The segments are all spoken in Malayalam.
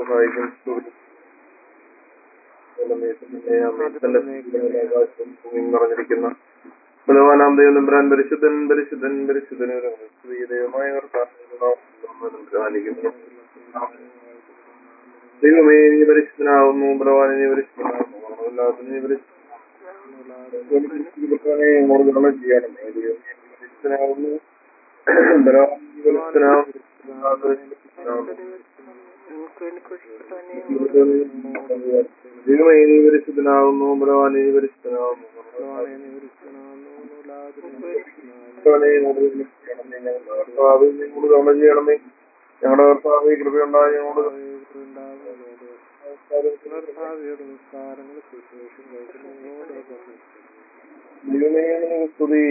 സഹായിക്കും നിറഞ്ഞിരിക്കുന്ന ബലവാനാം ദൈവം നമ്പുരാൻ പരിശുദ്ധൻ പരിശുദ്ധൻ പരിശുദ്ധൻ ദൈവമായ ദൈവമേ നീ പരിശുദ്ധനാവുന്നു ബലവാനെ നീ പരിശുദ്ധനാവുന്നു എല്ലാത്തിനും നീ പരിശുദ്ധനെ ഞങ്ങളോട് ഗുണം ചെയ്യണമേ ദൈവം പരിശുദ്ധനാവുന്നു ബലവാൻ നീ പരിശുദ്ധനാവുന്നു ദൈവമേ നീ പരിശുദ്ധനാവുന്നു ബലവാൻ നീ പരിശുദ്ധനാവുന്നു ഞങ്ങളോട് ഗുണം ചെയ്യണമേ ഞങ്ങളുടെ കർത്താവ് കൃപയുണ്ടായി ഞങ്ങളോട് ദൈവമേ നിനക്ക് സ്തുതി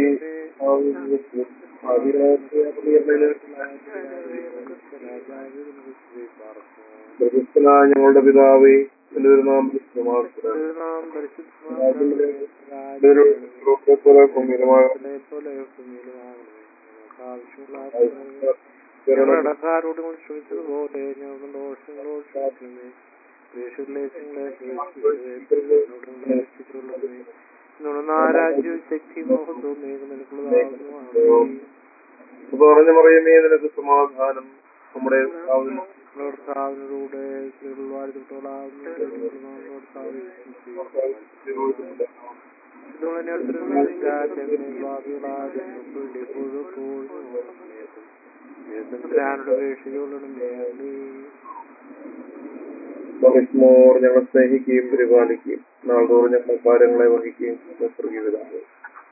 പ്രശസ്തനായ ഞങ്ങളുടെ പിതാവേ എന്റെ ഒരു നാം കടക്കാരോട് ക്ഷമിച്ചതുപോലെ ഞങ്ങൾ ദോഷങ്ങളോട് ക്ഷമിക്കണമേ നാരാജ്യവും ശക്തി മോഹത്വവും നിനക്കുള്ളതാകുന്നു പറഞ്ഞു പറയുമേ നിനക്ക് സമാധാനം നമ്മുടെ കർത്താവിന് കർത്താവിനോട് മോർ ഞങ്ങൾ സ്നേഹിക്കുകയും പരിപാലിക്കുകയും നാൾതോറും ഞങ്ങൾ കാര്യങ്ങളെ വഹിക്കുകയും സ്വർഗീയതാണ്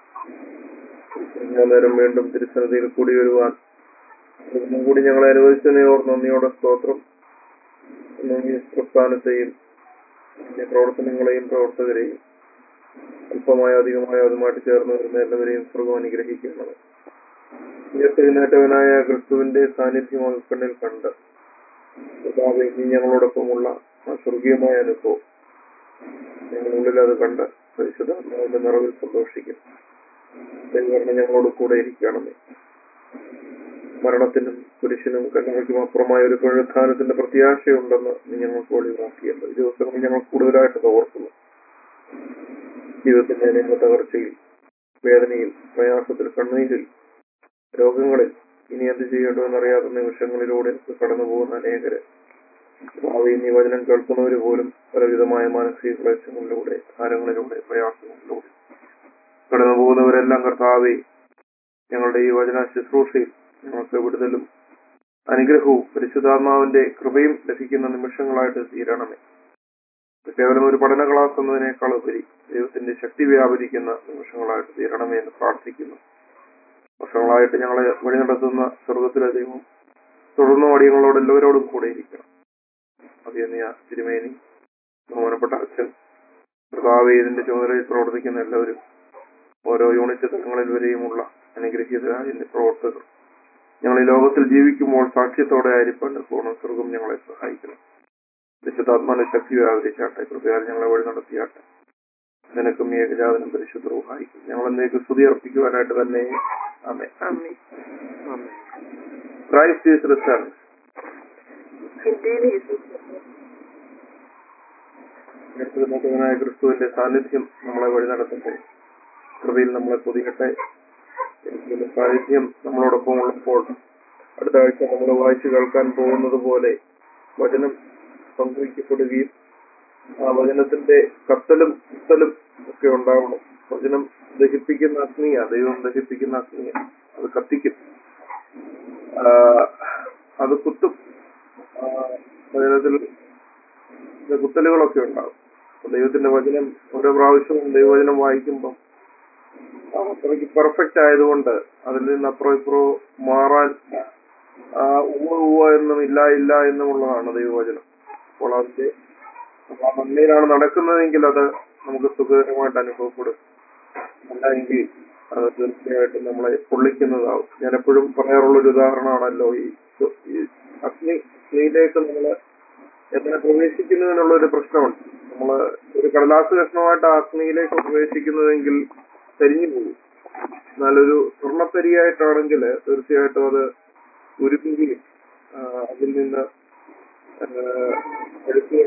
നേരം വീണ്ടും തിരുസന്നിധിയിൽ കൂടി വരുവാൻ ഒന്നും കൂടി ഞങ്ങളെ അനുവദിച്ചതിനെ ഓർ നന്ദിയോടെ സ്തോത്രം ഈ പ്രസ്ഥാനത്തെയും ഈ പ്രവർത്തനങ്ങളെയും പ്രവർത്തകരെയും അല്പമായ അധികമായ അതുമായിട്ട് ചേർന്ന് വരുന്ന എല്ലാവരെയും സ്വർഗം അനുഗ്രഹിക്കുന്നത് ഉയർത്തെഴുന്നേറ്റവനായ ക്രിസ്തുവിന്റെ സാന്നിധ്യം കണ്ണിൽ കണ്ട് കർത്താവെ ഇനി ഞങ്ങളോടൊപ്പമുള്ള ആ സ്വർഗീയമായ അനുഭവം ഞങ്ങളുള്ളിൽ അത് കണ്ട് പരിശുദ്ധാത്മാവിന്റെ നിറവിൽ സന്തോഷിക്കും ദൈവകരണം ഞങ്ങളോട് കൂടെ ഇരിക്കണമേ മരണത്തിനും കുരിശിനും കണ്ണുകൾക്കും അപ്പുറമായ ഒരു പുനരുത്ഥാനത്തിന്റെ പ്രത്യാശയുണ്ടെന്ന് നീ ഞങ്ങൾക്ക് ഒഴിവാക്കിയല്ലോ ഈ ദിവസങ്ങളിൽ ഞങ്ങൾ കൂടുതലായിട്ട് ഓർക്കുന്നു ജീവിതത്തിന്റെ അനേക തകർച്ചയിൽ വേദനയിൽ പ്രയാസത്തിൽ കണ്ണീരിൽ രോഗങ്ങളിൽ ഇനി എന്ത് ചെയ്യേണ്ടതെന്നറിയാത്ത നിമിഷങ്ങളിലൂടെ കടന്നു പോകുന്ന അനേകര് ഭാവി നീ വചനം കേൾക്കുന്നവര് പോലും പലവിധമായ മാനസിക ക്ലേശങ്ങളിലൂടെ ഭാരങ്ങളിലൂടെ പ്രയാസങ്ങളിലൂടെ കടന്നു പോകുന്നവരെല്ലാം കർത്താവെ ഞങ്ങളുടെ ഈ വചന ശുശ്രൂഷയിൽ ഞങ്ങൾക്ക് വിടുതലും അനുഗ്രഹവും പരിശുദ്ധാത്മാവിന്റെ കൃപയും ലഭിക്കുന്ന നിമിഷങ്ങളായിട്ട് തീരണമേ ഇത് കേവലം ഒരു പഠന ക്ലാസ് എന്നതിനേക്കാൾ ഉപരി ദൈവത്തിന്റെ ശക്തി വ്യാപരിക്കുന്ന നിമിഷങ്ങളായിട്ട് തീരണമേ എന്ന് പ്രാർത്ഥിക്കുന്നു വർഷങ്ങളായിട്ട് ഞങ്ങളെ വഴി നടത്തുന്ന സ്വർഗത്തിലെ ദൈവം തുടർന്നും അടിയങ്ങളോട് എല്ലാവരോടും കൂടെ ഇരിക്കണം അതെന്നിയ തിരുമേനി ബഹുമാനപ്പെട്ട അച്ഛൻ കർത്താവെ ഇതിന്റെ ചുമതലയിൽ പ്രവർത്തിക്കുന്ന എല്ലാവരും ഓരോ യൂണിറ്റ് തലങ്ങളിൽ വരെയുമുള്ള അനുഗ്രഹീതരായ ഇതിന്റെ പ്രവർത്തകർ ഞങ്ങൾ ഈ ലോകത്തിൽ ജീവിക്കുമ്പോൾ സാക്ഷ്യത്തോടെ ആയിരിക്കാൻ പൂർണ്ണ സ്വർഗം ഞങ്ങളെ സഹായിക്കണം വിശുദ്ധാത്മാന ശക്തി വ്യാപരിച്ചാട്ടെ കൃപയാൽ ഞങ്ങളെ വഴി നടത്തിയാട്ടെ നിനക്കും ഏകജാതനും പരിശുദ്ധവും സഹായിക്കും ഞങ്ങൾ എന്നേക്ക് സ്തുതി അർപ്പിക്കുവാനായിട്ട് തന്നെ ആമേ ക്രൈസ്റ്റ് ഈസ് റിട്ടേൺ ഉയർത്തെഴുന്നേറ്റവനായ ക്രിസ്തുവിന്റെ സാന്നിധ്യം നമ്മളെ വഴി നടത്തട്ടെ കൃപയിൽ നമ്മളെ പൊതിയട്ടെ ക്രിസ്തുവിന്റെ സാന്നിധ്യം നമ്മളോടൊപ്പം ഉള്ളപ്പോൾ അടുത്ത ആഴ്ച നമ്മൾ വായിച്ചു കേൾക്കാൻ പോകുന്നത് പോലെ വചനം സംഗ്രഹിക്കപ്പെടുകയും ആ വചനത്തിന്റെ കത്തലും കുത്തലും ഒക്കെ ഉണ്ടാവണം വചനം ദഹിപ്പിക്കുന്ന അഗ്നിയാ ദൈവം ദഹിപ്പിക്കുന്ന അഗ്നിയ അത് കത്തിക്കും ആ, അത് കുത്തും ആ, വചനത്തിൽ കുത്തലുകളൊക്കെ ഉണ്ടാവും അപ്പൊ ദൈവത്തിന്റെ വചനം ഓരോ പ്രാവശ്യവും ദൈവവചനം വായിക്കുമ്പം ആ അത്രയ്ക്ക് പെർഫെക്റ്റ് ആയതുകൊണ്ട് അതിൽ നിന്ന് അപ്പുറം ഇപ്പുറവും മാറാൻ ആ ഉവ്വ ഉവ്വ എന്നും ഇല്ല ഇല്ല എന്നുമുള്ളതാണ് ദൈവവചനം അപ്പോൾ അതിന്റെ ആ നന്മയിലാണ് നടക്കുന്നതെങ്കിൽ അത് നമുക്ക് സുഖകരമായിട്ട് അനുഭവപ്പെടും അല്ല എങ്കിൽ അത് തീർച്ചയായിട്ടും നമ്മളെ പൊള്ളിക്കുന്നതാവും ഞാൻ എപ്പോഴും പറയാറുള്ള ഒരു ഉദാഹരണമാണല്ലോ ഈ ഈ അഗ്നി അഗ്നിയിലേക്ക് നമ്മള് എങ്ങനെ പ്രവേശിക്കുന്നതിനുള്ള ഒരു പ്രശ്നമുണ്ട് നമ്മള് ഒരു കടലാസ് കഷ്ണമായിട്ട് ആ അഗ്നിയിലേക്ക് പ്രവേശിക്കുന്നതെങ്കിൽ കരിഞ്ഞു പോകും എന്നാലൊരു സ്വർണ്ണത്തരിയായിട്ടാണെങ്കിൽ തീർച്ചയായിട്ടും അത് ഉരുക്കുകയും ആ, അതിൽ നിന്ന് ആ,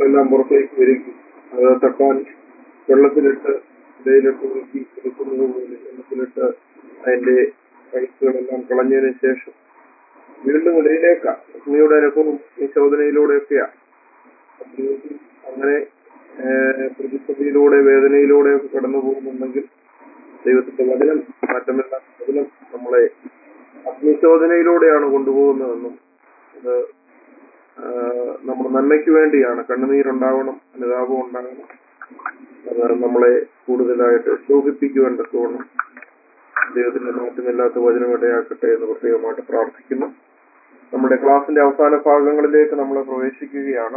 അഴുക്കുകളെല്ലാം പുറത്തേക്ക് വരികയും അത് തട്ടാൻ വെള്ളത്തിലിട്ട് ഇടയിലിട്ട് ഉരുക്കി എടുക്കുന്നത് പോലെ വെള്ളത്തിലിട്ട് അതിന്റെ അഴുക്കുകളെല്ലാം കളഞ്ഞതിന് ശേഷം വീണ്ടും ഇടയിലേക്കാ അഗ്നിയുടെ അനുഭവം ഈ ശോധനയിലൂടെയൊക്കെയാണ് ജീവിതത്തിൽ അങ്ങനെ ഏഹ്, പ്രതിസന്ധിയിലൂടെ വേദനയിലൂടെ ഒക്കെ കടന്നു പോകുന്നുണ്ടെങ്കിൽ ദൈവത്തിന്റെ വചനം മാറ്റമില്ലാത്ത വചനം നമ്മളെ അഗ്നിശോധനയിലൂടെയാണ് കൊണ്ടുപോകുന്നതെന്നും ഇത് ആഹ്, നമ്മുടെ നന്മയ്ക്ക് വേണ്ടിയാണ് കണ്ണുനീരുണ്ടാവണം അനുതാപം ഉണ്ടാകണം അത് നമ്മളെ കൂടുതലായിട്ട് ശോഭിപ്പിക്കുവാൻ തക്കവണ്ണം ദൈവത്തിന്റെ മാറ്റമില്ലാത്ത വചനം ഇടയാക്കട്ടെ എന്ന് പ്രത്യേകമായിട്ട് പ്രാർത്ഥിക്കുന്നു നമ്മുടെ ക്ലാസിന്റെ അവസാന ഭാഗങ്ങളിലേക്ക് നമ്മൾ പ്രവേശിക്കുകയാണ്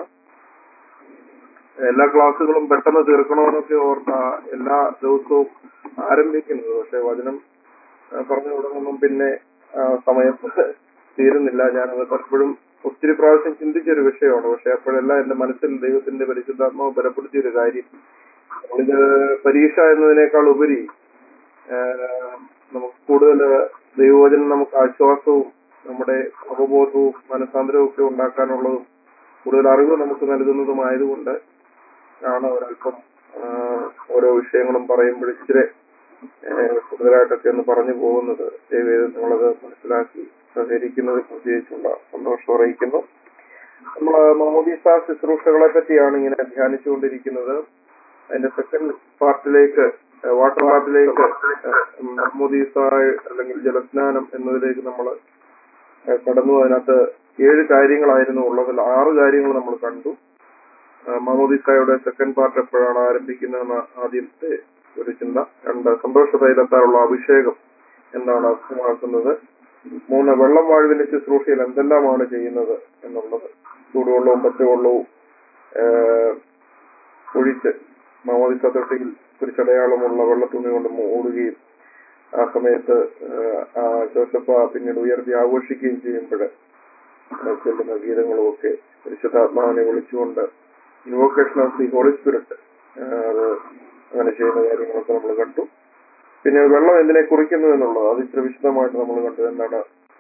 എല്ലാ ക്ലാസ്സുകളും പെട്ടെന്ന് തീർക്കണമെന്നൊക്കെ ഓർത്ത എല്ലാ ദിവസവും ആരംഭിക്കുന്നത് പക്ഷെ വചനം ആ, പറഞ്ഞു തുടങ്ങുമ്പം പിന്നെ ആ, സമയം തീരുന്നില്ല ഞാനത് പലപ്പോഴും ഒത്തിരി പ്രാവശ്യം ചിന്തിച്ചൊരു വിഷയമാണ് പക്ഷെ അപ്പോഴെല്ലാം എന്റെ മനസ്സിൽ ദൈവത്തിന്റെ പരിശുദ്ധാത്മാവ് ബലപ്പെടുത്തിയൊരു കാര്യം നമ്മളിത് പരീക്ഷ എന്നതിനേക്കാൾ ഉപരി ആ, നമുക്ക് കൂടുതൽ ദൈവവചനം നമുക്ക് ആശ്വാസവും നമ്മുടെ അവബോധവും മനസാന്തരവും ഒക്കെ ഉണ്ടാക്കാനുള്ളതും കൂടുതൽ അറിവ് നമുക്ക് നൽകുന്നതുമായതുകൊണ്ട് ആണ് ഒരല്പം ആ, ഓരോ വിഷയങ്ങളും പറയുമ്പോൾ ഇച്ചിരി ആ, കൂടുതലായിട്ടൊക്കെ ഒന്ന് പറഞ്ഞു പോകുന്നത് ദൈവം നിങ്ങളത് മനസ്സിലാക്കി സഹകരിക്കുന്നത് പ്രത്യേകിച്ചുള്ള സന്തോഷം അറിയിക്കുന്നു നമ്മൾ മമോദീസ ശുശ്രൂഷകളെ പറ്റിയാണ് ഇങ്ങനെ ധ്യാനിച്ചുകൊണ്ടിരിക്കുന്നത് അതിന്റെ സെക്കൻഡ് പാർട്ടിലേക്ക് വാട്ടർ പാർട്ടിലേക്ക് മമോദീസ അല്ലെങ്കിൽ ജലസ്നാനം എന്നതിലേക്ക് നമ്മൾ കടന്നു അതിനകത്ത് ഏഴ് കാര്യങ്ങളായിരുന്നു ഉള്ളതിൽ ആറ് കാര്യങ്ങൾ നമ്മൾ കണ്ടു ആ, മമോദിസായുടെ സെക്കൻഡ് പാർട്ട് എപ്പോഴാണ് ആരംഭിക്കുന്നതെന്ന് ആദ്യത്തെ ഒരു ചിന്ത രണ്ട് സന്തോഷ തൈലത്താലുള്ള അഭിഷേകം എന്നാണ് അർത്ഥമാക്കുന്നത് മൂന്ന് വെള്ളം വാഴുവിന്റെ ശുശ്രൂഷയിൽ എന്തെല്ലാമാണ് ചെയ്യുന്നത് എന്നുള്ളത് ചൂടുവെള്ളവും പച്ചവെള്ളവും ആ, ഒഴിച്ച് മമോദിസ തൊട്ടിയിൽ കുരിശടയാളമുള്ള വെള്ളത്തുണി കൊണ്ട് മൂടുകയും ആ സമയത്ത് ആ, ആ ജോസഫ പിന്നീട് ഉയർത്തി ആഘോഷിക്കുകയും ചെയ്യുമ്പോൾ ചെല്ലുന്ന ഗീതങ്ങളും ഒക്കെ പരിശുദ്ധാത്മാവിനെ വിളിച്ചുകൊണ്ട് invocation of the holy spirit അത് അങ്ങനെ ചെയ്യുന്ന കാര്യങ്ങളൊക്കെ നമ്മൾ കണ്ടു പിന്നെ വെള്ളം എന്തിനെ കുറിക്കുന്നു എന്നുള്ളത് അത് ഇച്ചിരി വിശദമായിട്ട് നമ്മൾ കണ്ടു എന്താണ്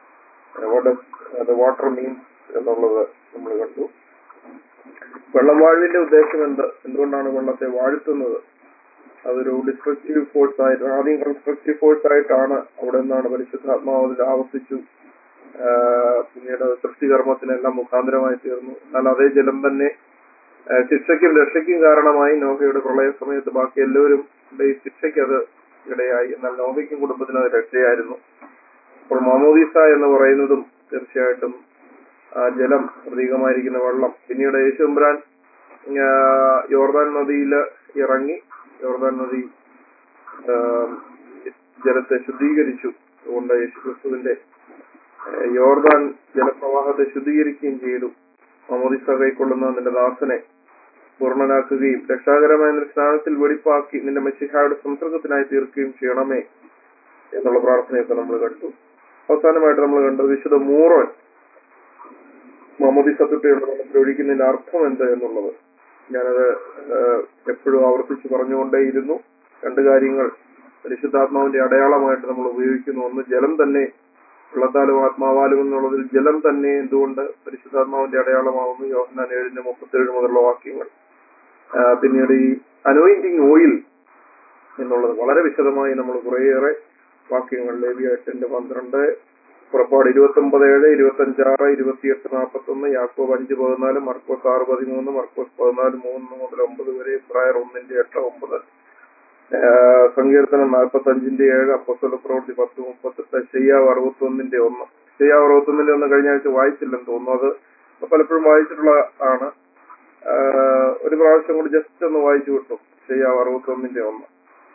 വാട്ടർ മീൻസ് എന്നുള്ളത് നമ്മൾ കണ്ടു വെള്ളം വാഴുവിന്റെ ഉദ്ദേശം എന്ത് എന്തുകൊണ്ടാണ് വെള്ളത്തെ വാഴ്ത്തുന്നത് അതൊരു ഡിസ്ട്രക്റ്റീവ് ഫോഴ്സ് ആയിട്ട് ആദ്യം കൺസ്ട്രക്റ്റീവ് ഫോഴ്സ് ആയിട്ടാണ് അവിടെ നിന്നാണ് പരിശുദ്ധാത്മാവ് അതിൽ ആവർത്തിച്ചു ആ, പിന്നീട് സൃഷ്ടികർമ്മത്തിനെല്ലാം മുഖാന്തരമായി തീർന്നു എന്നാൽ അതേ ജലം തന്നെ ആ, ശിക്ഷയ്ക്കും രക്ഷയ്ക്കും കാരണമായി നോഹയുടെ പ്രളയ സമയത്ത് ബാക്കി എല്ലാവരും ഈ ശിക്ഷയ്ക്ക് അത് ഇടയായി എന്നാൽ നോഹയ്ക്കും കുടുംബത്തിനും അത് രക്ഷയായിരുന്നു അപ്പോൾ മമോദീസ എന്ന് പറയുന്നതും തീർച്ചയായിട്ടും ആ ജലം പ്രതീകമായിരിക്കുന്ന വെള്ളം പിന്നീട് യേശുമ്പുരാൻ ആ, യോർദാൻ നദിയിൽ ഇറങ്ങി യോർദാൻ നദി ആ, ജലത്തെ ശുദ്ധീകരിച്ചു അതുകൊണ്ട് യേശുക്രിസ്തുവിന്റെ ആ, യോർദാൻ ജലപ്രവാഹത്തെ ശുദ്ധീകരിക്കുകയും ചെയ്തു മമോദിസ കൈക്കൊള്ളുന്ന നിന്റെ ദാസനെ പൂർണ്ണനാക്കുകയും രക്ഷാകരമായ നിന്റെ സ്നാനത്തിൽ വെളിപ്പാക്കി നിന്റെ മെസ്സിഹായുടെ സംസർഗത്തിനായി തീർക്കുകയും ചെയ്യണമേ എന്നുള്ള പ്രാർത്ഥനയൊക്കെ നമ്മൾ കണ്ടു അവസാനമായിട്ട് നമ്മൾ കണ്ടത് വിശുദ്ധ മൂറോൻ മമതി സത്യത്തെയുള്ള വെള്ളത്തിൽ ഒഴിക്കുന്നതിന്റെ അർത്ഥം എന്ത് എന്നുള്ളത് ഞാനത് ഏഹ്, എപ്പോഴും ആവർത്തിച്ച് പറഞ്ഞുകൊണ്ടേയിരുന്നു രണ്ട് കാര്യങ്ങൾ പരിശുദ്ധാത്മാവിന്റെ അടയാളമായിട്ട് നമ്മൾ ഉപയോഗിക്കുന്നു ഒന്ന് ജലം തന്നെ വെള്ളത്താലും ആത്മാവാലും എന്നുള്ളതിൽ ജലം തന്നെ എന്തുകൊണ്ട് പരിശുദ്ധാത്മാവിന്റെ അടയാളമാവുന്നു യോഹന്നാൻ ഏഴിന്റെ മുപ്പത്തേഴ് മുതലുള്ള വാക്യങ്ങൾ ആ, പിന്നീട് ഈ അനോയിന്റിങ് ഓയിൽ എന്നുള്ളത് വളരെ വിശദമായി നമ്മൾ കുറേയേറെ വാക്യങ്ങൾ ലേവി എട്ടിന്റെ പന്ത്രണ്ട് പുറപ്പാട് ഇരുപത്തി ഒമ്പത് ഏഴ് ഇരുപത്തി അഞ്ചാറ് ഇരുപത്തിയെട്ട് നാൽപ്പത്തി ഒന്ന് യാക്കോബ് അഞ്ച് പതിനാല് മർക്കോസ് ആറ് പതിമൂന്ന് മർക്കോസ് പതിനാല് മൂന്ന് മുതൽ ഒമ്പത് വരെ പ്രായർ ഒന്നിന്റെ എട്ട് ഒമ്പത് ആ, സങ്കീർത്തനം നാൽപ്പത്തി അഞ്ചിന്റെ ഏഴ് അപ്പസ്വല പ്രവൃത്തി പത്ത് മുപ്പത്തെട്ട് ചെയ്യാവ് അറുപത്തി ഒന്നിന്റെ ഒന്ന് ചെയ്യാവ് അറുപത്തി ഒന്നിന്റെ ഒന്ന് കഴിഞ്ഞ ആഴ്ച വായിച്ചില്ലെന്ന് തോന്നുന്നു അത് പലപ്പോഴും വായിച്ചിട്ടുള്ള ആണ് ആ, ഒരു പ്രാവശ്യം കൂടി ജസ്റ്റ് ഒന്ന് വായിച്ചു വിട്ടു ചെയ്യാവ് അറുപത്തി ഒന്നിന്റെ ഒന്ന്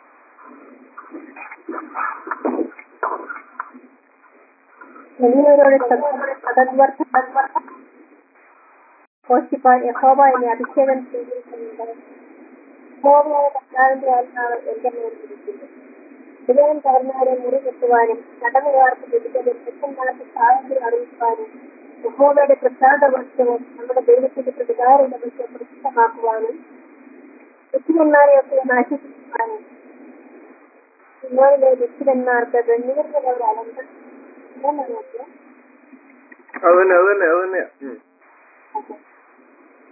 വലിയവരോട് സദദ്വർദ്ധ പോഷിപ്പാൻ യഹോവ എന്നെ അഭിഷേകം ചെയ്തിരിക്കുന്നുണ്ട് യഹോവയായ കർത്താവിന്റെ ആത്മാവ് എന്റെ മേൽ ഇരിക്കുന്നു ഹൃദയം തകർന്നവരെ മുറി കെട്ടുവാനും നടന്നുകാർക്ക് വിടുതലും തെറ്റന്മാർക്ക് സ്വാതന്ത്ര്യം അറിയിക്കുവാനും യഹോവയുടെ പ്രസാദ വർഷവും നമ്മുടെ ദൈവത്തിന്റെ പ്രതികാര ദിവസം പ്രസിദ്ധമാക്കുവാനും ദുഃഖിതന്മാരെയൊക്കെ നാശിപ്പിക്കുവാനും നിങ്ങളിലെ ദുഃഖിതന്മാർക്ക് വെണ്ണീറിന്റെ ഒരു അലങ്കം അത് തന്നെ അത് തന്നെ അത് തന്നെയാ ഉം.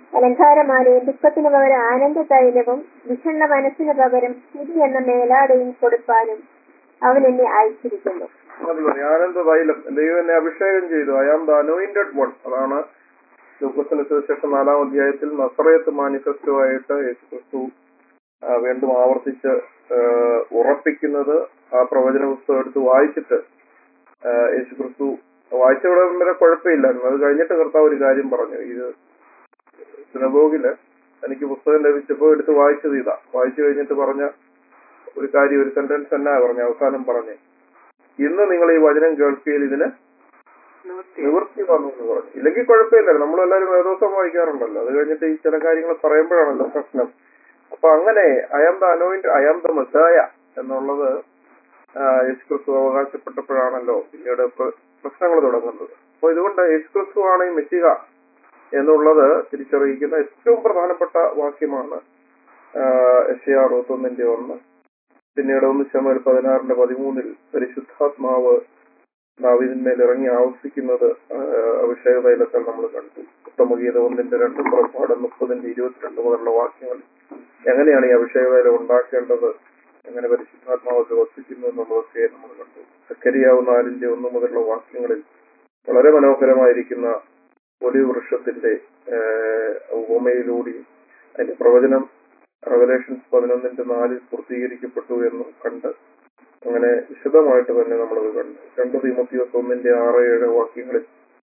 അലങ്കാരമാലയും ദുഃഖത്തിന് പകരം ആനന്ദ തൈലവും വിഷണ്ണ മനസ്സിന് പകരം സ്തുതി എന്ന മേലാടയും കൊടുപ്പാനും അവൻ എന്നെ അയച്ചിരിക്കുന്നു മതി മതി ആനന്ദ തൈലം ദൈവം എന്നെ അഭിഷേകം ചെയ്തു I am the anointed one അതാണ് ലൂക്കോസിന് സുവിശേഷം നാലാം അധ്യായത്തിൽ നസറയത്ത് മാനിഫെസ്റ്റോ ആയിട്ട് യേശു ക്രിസ്തു ആ, വീണ്ടും ആവർത്തിച്ച് ആ, ഉറപ്പിക്കുന്നത് ആ പ്രവചന പുസ്തകം എടുത്ത് വായിച്ചിട്ട് ആ, യേശു ക്രിസ്തു വായിച്ച വിടം വരെ കുഴപ്പമില്ലായിരുന്നു അത് കഴിഞ്ഞിട്ട് കർത്താവ് ഒരു കാര്യം പറഞ്ഞു ഇത് സിനഗോഗില് എനിക്ക് പുസ്തകം ലഭിച്ചപ്പോ എടുത്ത് വായിച്ചത് ഇതാ വായിച്ചു കഴിഞ്ഞിട്ട് പറഞ്ഞ ഒരു കാര്യം ഒരു സെന്റൻസ് തന്നെ പറഞ്ഞു അവസാനം പറഞ്ഞേ ഇന്ന് നിങ്ങൾ ഈ വചനം കേൾക്കുകയിൽ ഇതിന് നിവൃത്തി വന്നു എന്ന് പറഞ്ഞു ഇല്ലെങ്കിൽ കുഴപ്പമില്ല നമ്മളെല്ലാവരും വേദോസം വായിക്കാറുണ്ടല്ലോ അത് കഴിഞ്ഞിട്ട് ഈ ചില കാര്യങ്ങൾ പറയുമ്പോഴാണല്ലോ പ്രശ്നം അപ്പൊ അങ്ങനെ I am the anoint I am the messiah എന്നുള്ളത് ആ, യേശുക്രിസ്തു അവകാശപ്പെട്ടപ്പോഴാണല്ലോ പിന്നീട് പ്രശ്നങ്ങൾ തുടങ്ങുന്നത് അപ്പൊ ഇതുകൊണ്ട് യേശുക്രിസ്തു ആണ് ഈ മെസ്സിക എന്നുള്ളത് തിരിച്ചറിയിക്കുന്ന ഏറ്റവും പ്രധാനപ്പെട്ട വാക്യമാണ് എസ് എ അറുപത്തൊന്നിന്റെ ഒന്ന് പിന്നീട് ഒന്ന് ശമൽ പതിനാറിന്റെ പതിമൂന്നിൽ പരിശുദ്ധാത്മാവ് ദാവീദിന്മേൽ ഇറങ്ങി ആവർത്തിക്കുന്നത് അഭിഷേക തൈലത്താൽ നമ്മൾ കണ്ടു ഉത്തമഗീത ഒന്നിന്റെ രണ്ട് പുറപ്പാട് മുപ്പതിന്റെ ഇരുപത്തിരണ്ട് മുതലുള്ള വാക്യങ്ങൾ എങ്ങനെയാണ് ഈ അഭിഷേക തൈലം ഉണ്ടാക്കേണ്ടത് എങ്ങനെ പരിശുദ്ധാത്മാവൊക്കെ വസിക്കുന്നു എന്നുള്ളതൊക്കെ നമ്മൾ കണ്ടു സക്കരിയാവ് നാലിന്റെ ഒന്ന് മുതലുള്ള വാക്യങ്ങളിൽ വളരെ മനോഹരമായിരിക്കുന്ന ഒലി വൃക്ഷത്തിന്റെ ഏഹ്, ഉപമയിലൂടെയും അതിന്റെ പ്രവചനം റെവലേഷൻസ് പതിനൊന്നിന്റെ നാലിൽ പൂർത്തീകരിക്കപ്പെട്ടു എന്നും കണ്ട് അങ്ങനെ വിശദമായിട്ട് തന്നെ നമ്മളത് കണ്ടു രണ്ട് തീമത്തിയോസ് ഒന്നിന്റെ ആറ് ഏഴ് വാക്യങ്ങളിൽ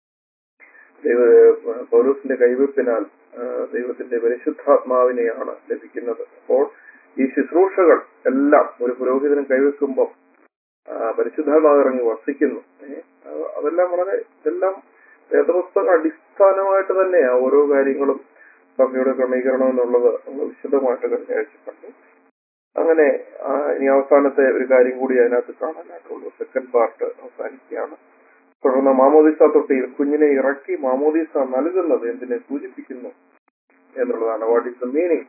ദൈവ പൗലോസിന്റെ കൈവെപ്പിനാൽ ആ, ദൈവത്തിന്റെ പരിശുദ്ധാത്മാവിനെയാണ് ലഭിക്കുന്നത് അപ്പോൾ ഈ ശുശ്രൂഷകൾ എല്ലാം ഒരു പുരോഹിതനും കൈവെക്കുമ്പോൾ ആ, പരിശുദ്ധാത്മാവ് ഇറങ്ങി വസിക്കുന്നു ഏ, അത് അതെല്ലാം വളരെ ഇതെല്ലാം വേദപുസ്തക അടിസ്ഥാനമായിട്ട് തന്നെയാ ഓരോ കാര്യങ്ങളും സഭയുടെ ക്രമീകരണം എന്നുള്ളത് നമ്മൾ വിശദമായിട്ട് കഴിഞ്ഞാഴ്ച കണ്ടു അങ്ങനെ ആ, ഇനി അവസാനത്തെ ഒരു കാര്യം കൂടി അതിനകത്ത് കാണാനായിട്ടുള്ളൂ സെക്കൻഡ് പാർട്ട് അവസാനിക്കുകയാണ് തുടർന്ന് മാമോദിസ തൊട്ടിയിൽ കുഞ്ഞിനെ ഇറക്കി മാമോദിസ നൽകുന്നത് എന്തിനെ സൂചിപ്പിക്കുന്നു എന്നുള്ളതാണ് what is the meaning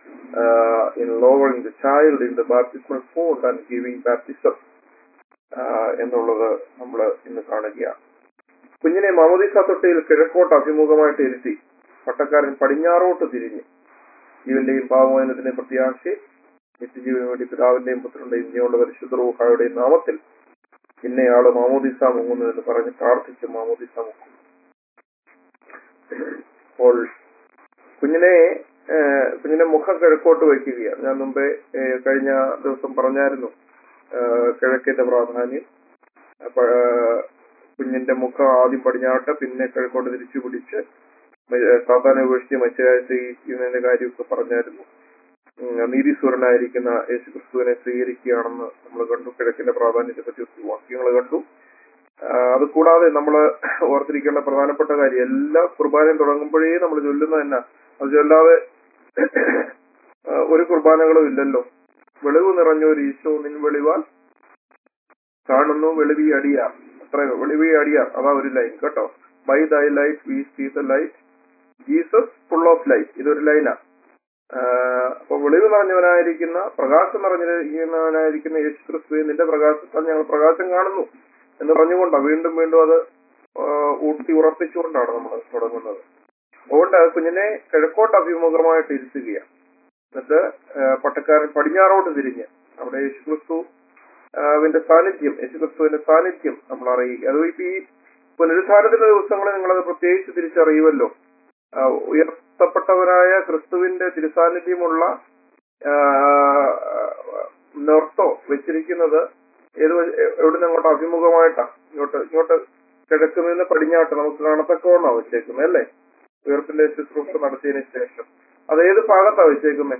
in lowering the child in the baptismal font and giving baptism എന്നുള്ളത് നമ്മൾ ഇന്ന് കാണുകയാണ് കുഞ്ഞിനെ മാമോദിസ തൊട്ടിയിൽ കിഴക്കോട്ട് അഭിമുഖമായിട്ട് ഇരുത്തി പട്ടക്കാരൻ പടിഞ്ഞാറോട്ട് തിരിഞ്ഞു ജീവന്റെയും പാവമോചനത്തിന്റെ പ്രത്യാശയെ നിത്യജീവന് വേണ്ടി പിതാവിന്റെയും പുത്രന്റെയും ജീവനുള്ള പരിശുദ്ധ റൂഹായുടെയും നാമത്തിൽ ഇന്നയാള് മാമോദിസ മുങ്ങുന്നു എന്ന് പറഞ്ഞ് പ്രാർത്ഥിച്ച് മാമോദിസ മുങ്ങുന്നു അപ്പോൾ കുഞ്ഞിനെ ഏഹ്, കുഞ്ഞിനെ മുഖം കിഴക്കോട്ട് വയ്ക്കുകയാണ് ഞാൻ മുമ്പേ ഏഹ്, കഴിഞ്ഞ ദിവസം പറഞ്ഞായിരുന്നു ഏഹ്, കിഴക്കിന്റെ പ്രാധാന്യം അപ്പൊ ഏഹ്, കുഞ്ഞിന്റെ മുഖം ആദ്യം പടിഞ്ഞാട്ട് പിന്നെ കിഴക്കോട്ട് തിരിച്ചു പിടിച്ച് മ- സാത്താനെ ഉപേക്ഷിച്ച് മറ്റേ ചെയ്യുന്നതിന്റെ കാര്യമൊക്കെ പറഞ്ഞായിരുന്നു ഉം, നീതിസൂരനായിരിക്കുന്ന യേശു ക്രിസ്തുവിനെ സ്വീകരിക്കുകയാണെന്ന് നമ്മൾ കണ്ടു കിഴക്കിന്റെ പ്രാധാന്യത്തെ പറ്റി ഒത്തിരി വാക്യങ്ങൾ കണ്ടു ആ, അത് കൂടാതെ നമ്മൾ ഓർത്തിരിക്കേണ്ട പ്രധാനപ്പെട്ട കാര്യം എല്ലാ കുർബാനയും തുടങ്ങുമ്പോഴേ നമ്മൾ ചൊല്ലുന്നത് തന്നെ അത് ചൊല്ലാതെ ആ, ഒരു കുർബാനകളും ഇല്ലല്ലോ വെളിവ് നിറഞ്ഞ ഒരു ഈശോ നിൻ വെളിവാൽ കാണുന്നു വെളിവി അടിയാർ അത്ര വെളിവി അടിയാർ അതാ ഒരു ലൈൻ കേട്ടോ by thy light we see the light Jesus full of light ഇതൊരു ലൈനാ അപ്പൊ വെളിവ് നിറഞ്ഞവനായിരിക്കുന്ന പ്രകാശം നിറഞ്ഞിരിക്കുന്നവനായിരിക്കുന്ന യേശു ക്രിസ്തുവെ നിന്റെ പ്രകാശത്താൽ ഞങ്ങൾ പ്രകാശം കാണുന്നു എന്ന് പറഞ്ഞുകൊണ്ടാണ് വീണ്ടും വീണ്ടും അത് ആ, ഊട്ടി ഉറപ്പിച്ചുകൊണ്ടാണ് നമ്മൾ തുടങ്ങുന്നത് അതുകൊണ്ട് കുഞ്ഞിനെ കിഴക്കോട്ട് അഭിമുഖമായിട്ട് ഇരുത്തുകയാണ് എന്നിട്ട് ആ, പട്ടക്കാരൻ പടിഞ്ഞാറോട്ട് തിരിഞ്ഞ് അവിടെ യേശുക്രിസ്തു ആ, വിന്റെ സാന്നിധ്യം യേശുക്രിസ്തുവിന്റെ സാന്നിധ്യം നമ്മൾ അറിയുക അത് ഇപ്പൊ ഈ പുനരുദ്ധാനത്തിന്റെ ദിവസങ്ങളിൽ നിങ്ങളത് പ്രത്യേകിച്ച് തിരിച്ചറിയുമല്ലോ ആ, ഉയർത്തപ്പെട്ടവരായ ക്രിസ്തുവിന്റെ തിരുസാന്നിധ്യമുള്ള ആ, നിർത്തോ വെച്ചിരിക്കുന്നത് ഏത് വഴി- എവിടെ നിന്ന് അങ്ങോട്ട് അഭിമുഖമായിട്ടാ ഇങ്ങോട്ട് ഇങ്ങോട്ട് കിഴക്ക് നിന്ന് പടിഞ്ഞാട്ട് നമുക്ക് കാണത്തക്കവണ്ണാ വെച്ചേക്കുന്നത് അല്ലേ ഉയർപ്പിന്റെ ശുശ്രൂഷ നടത്തിയതിനു ശേഷം അത് ഏത് ഭാഗത്താ വെച്ചേക്കുന്നത്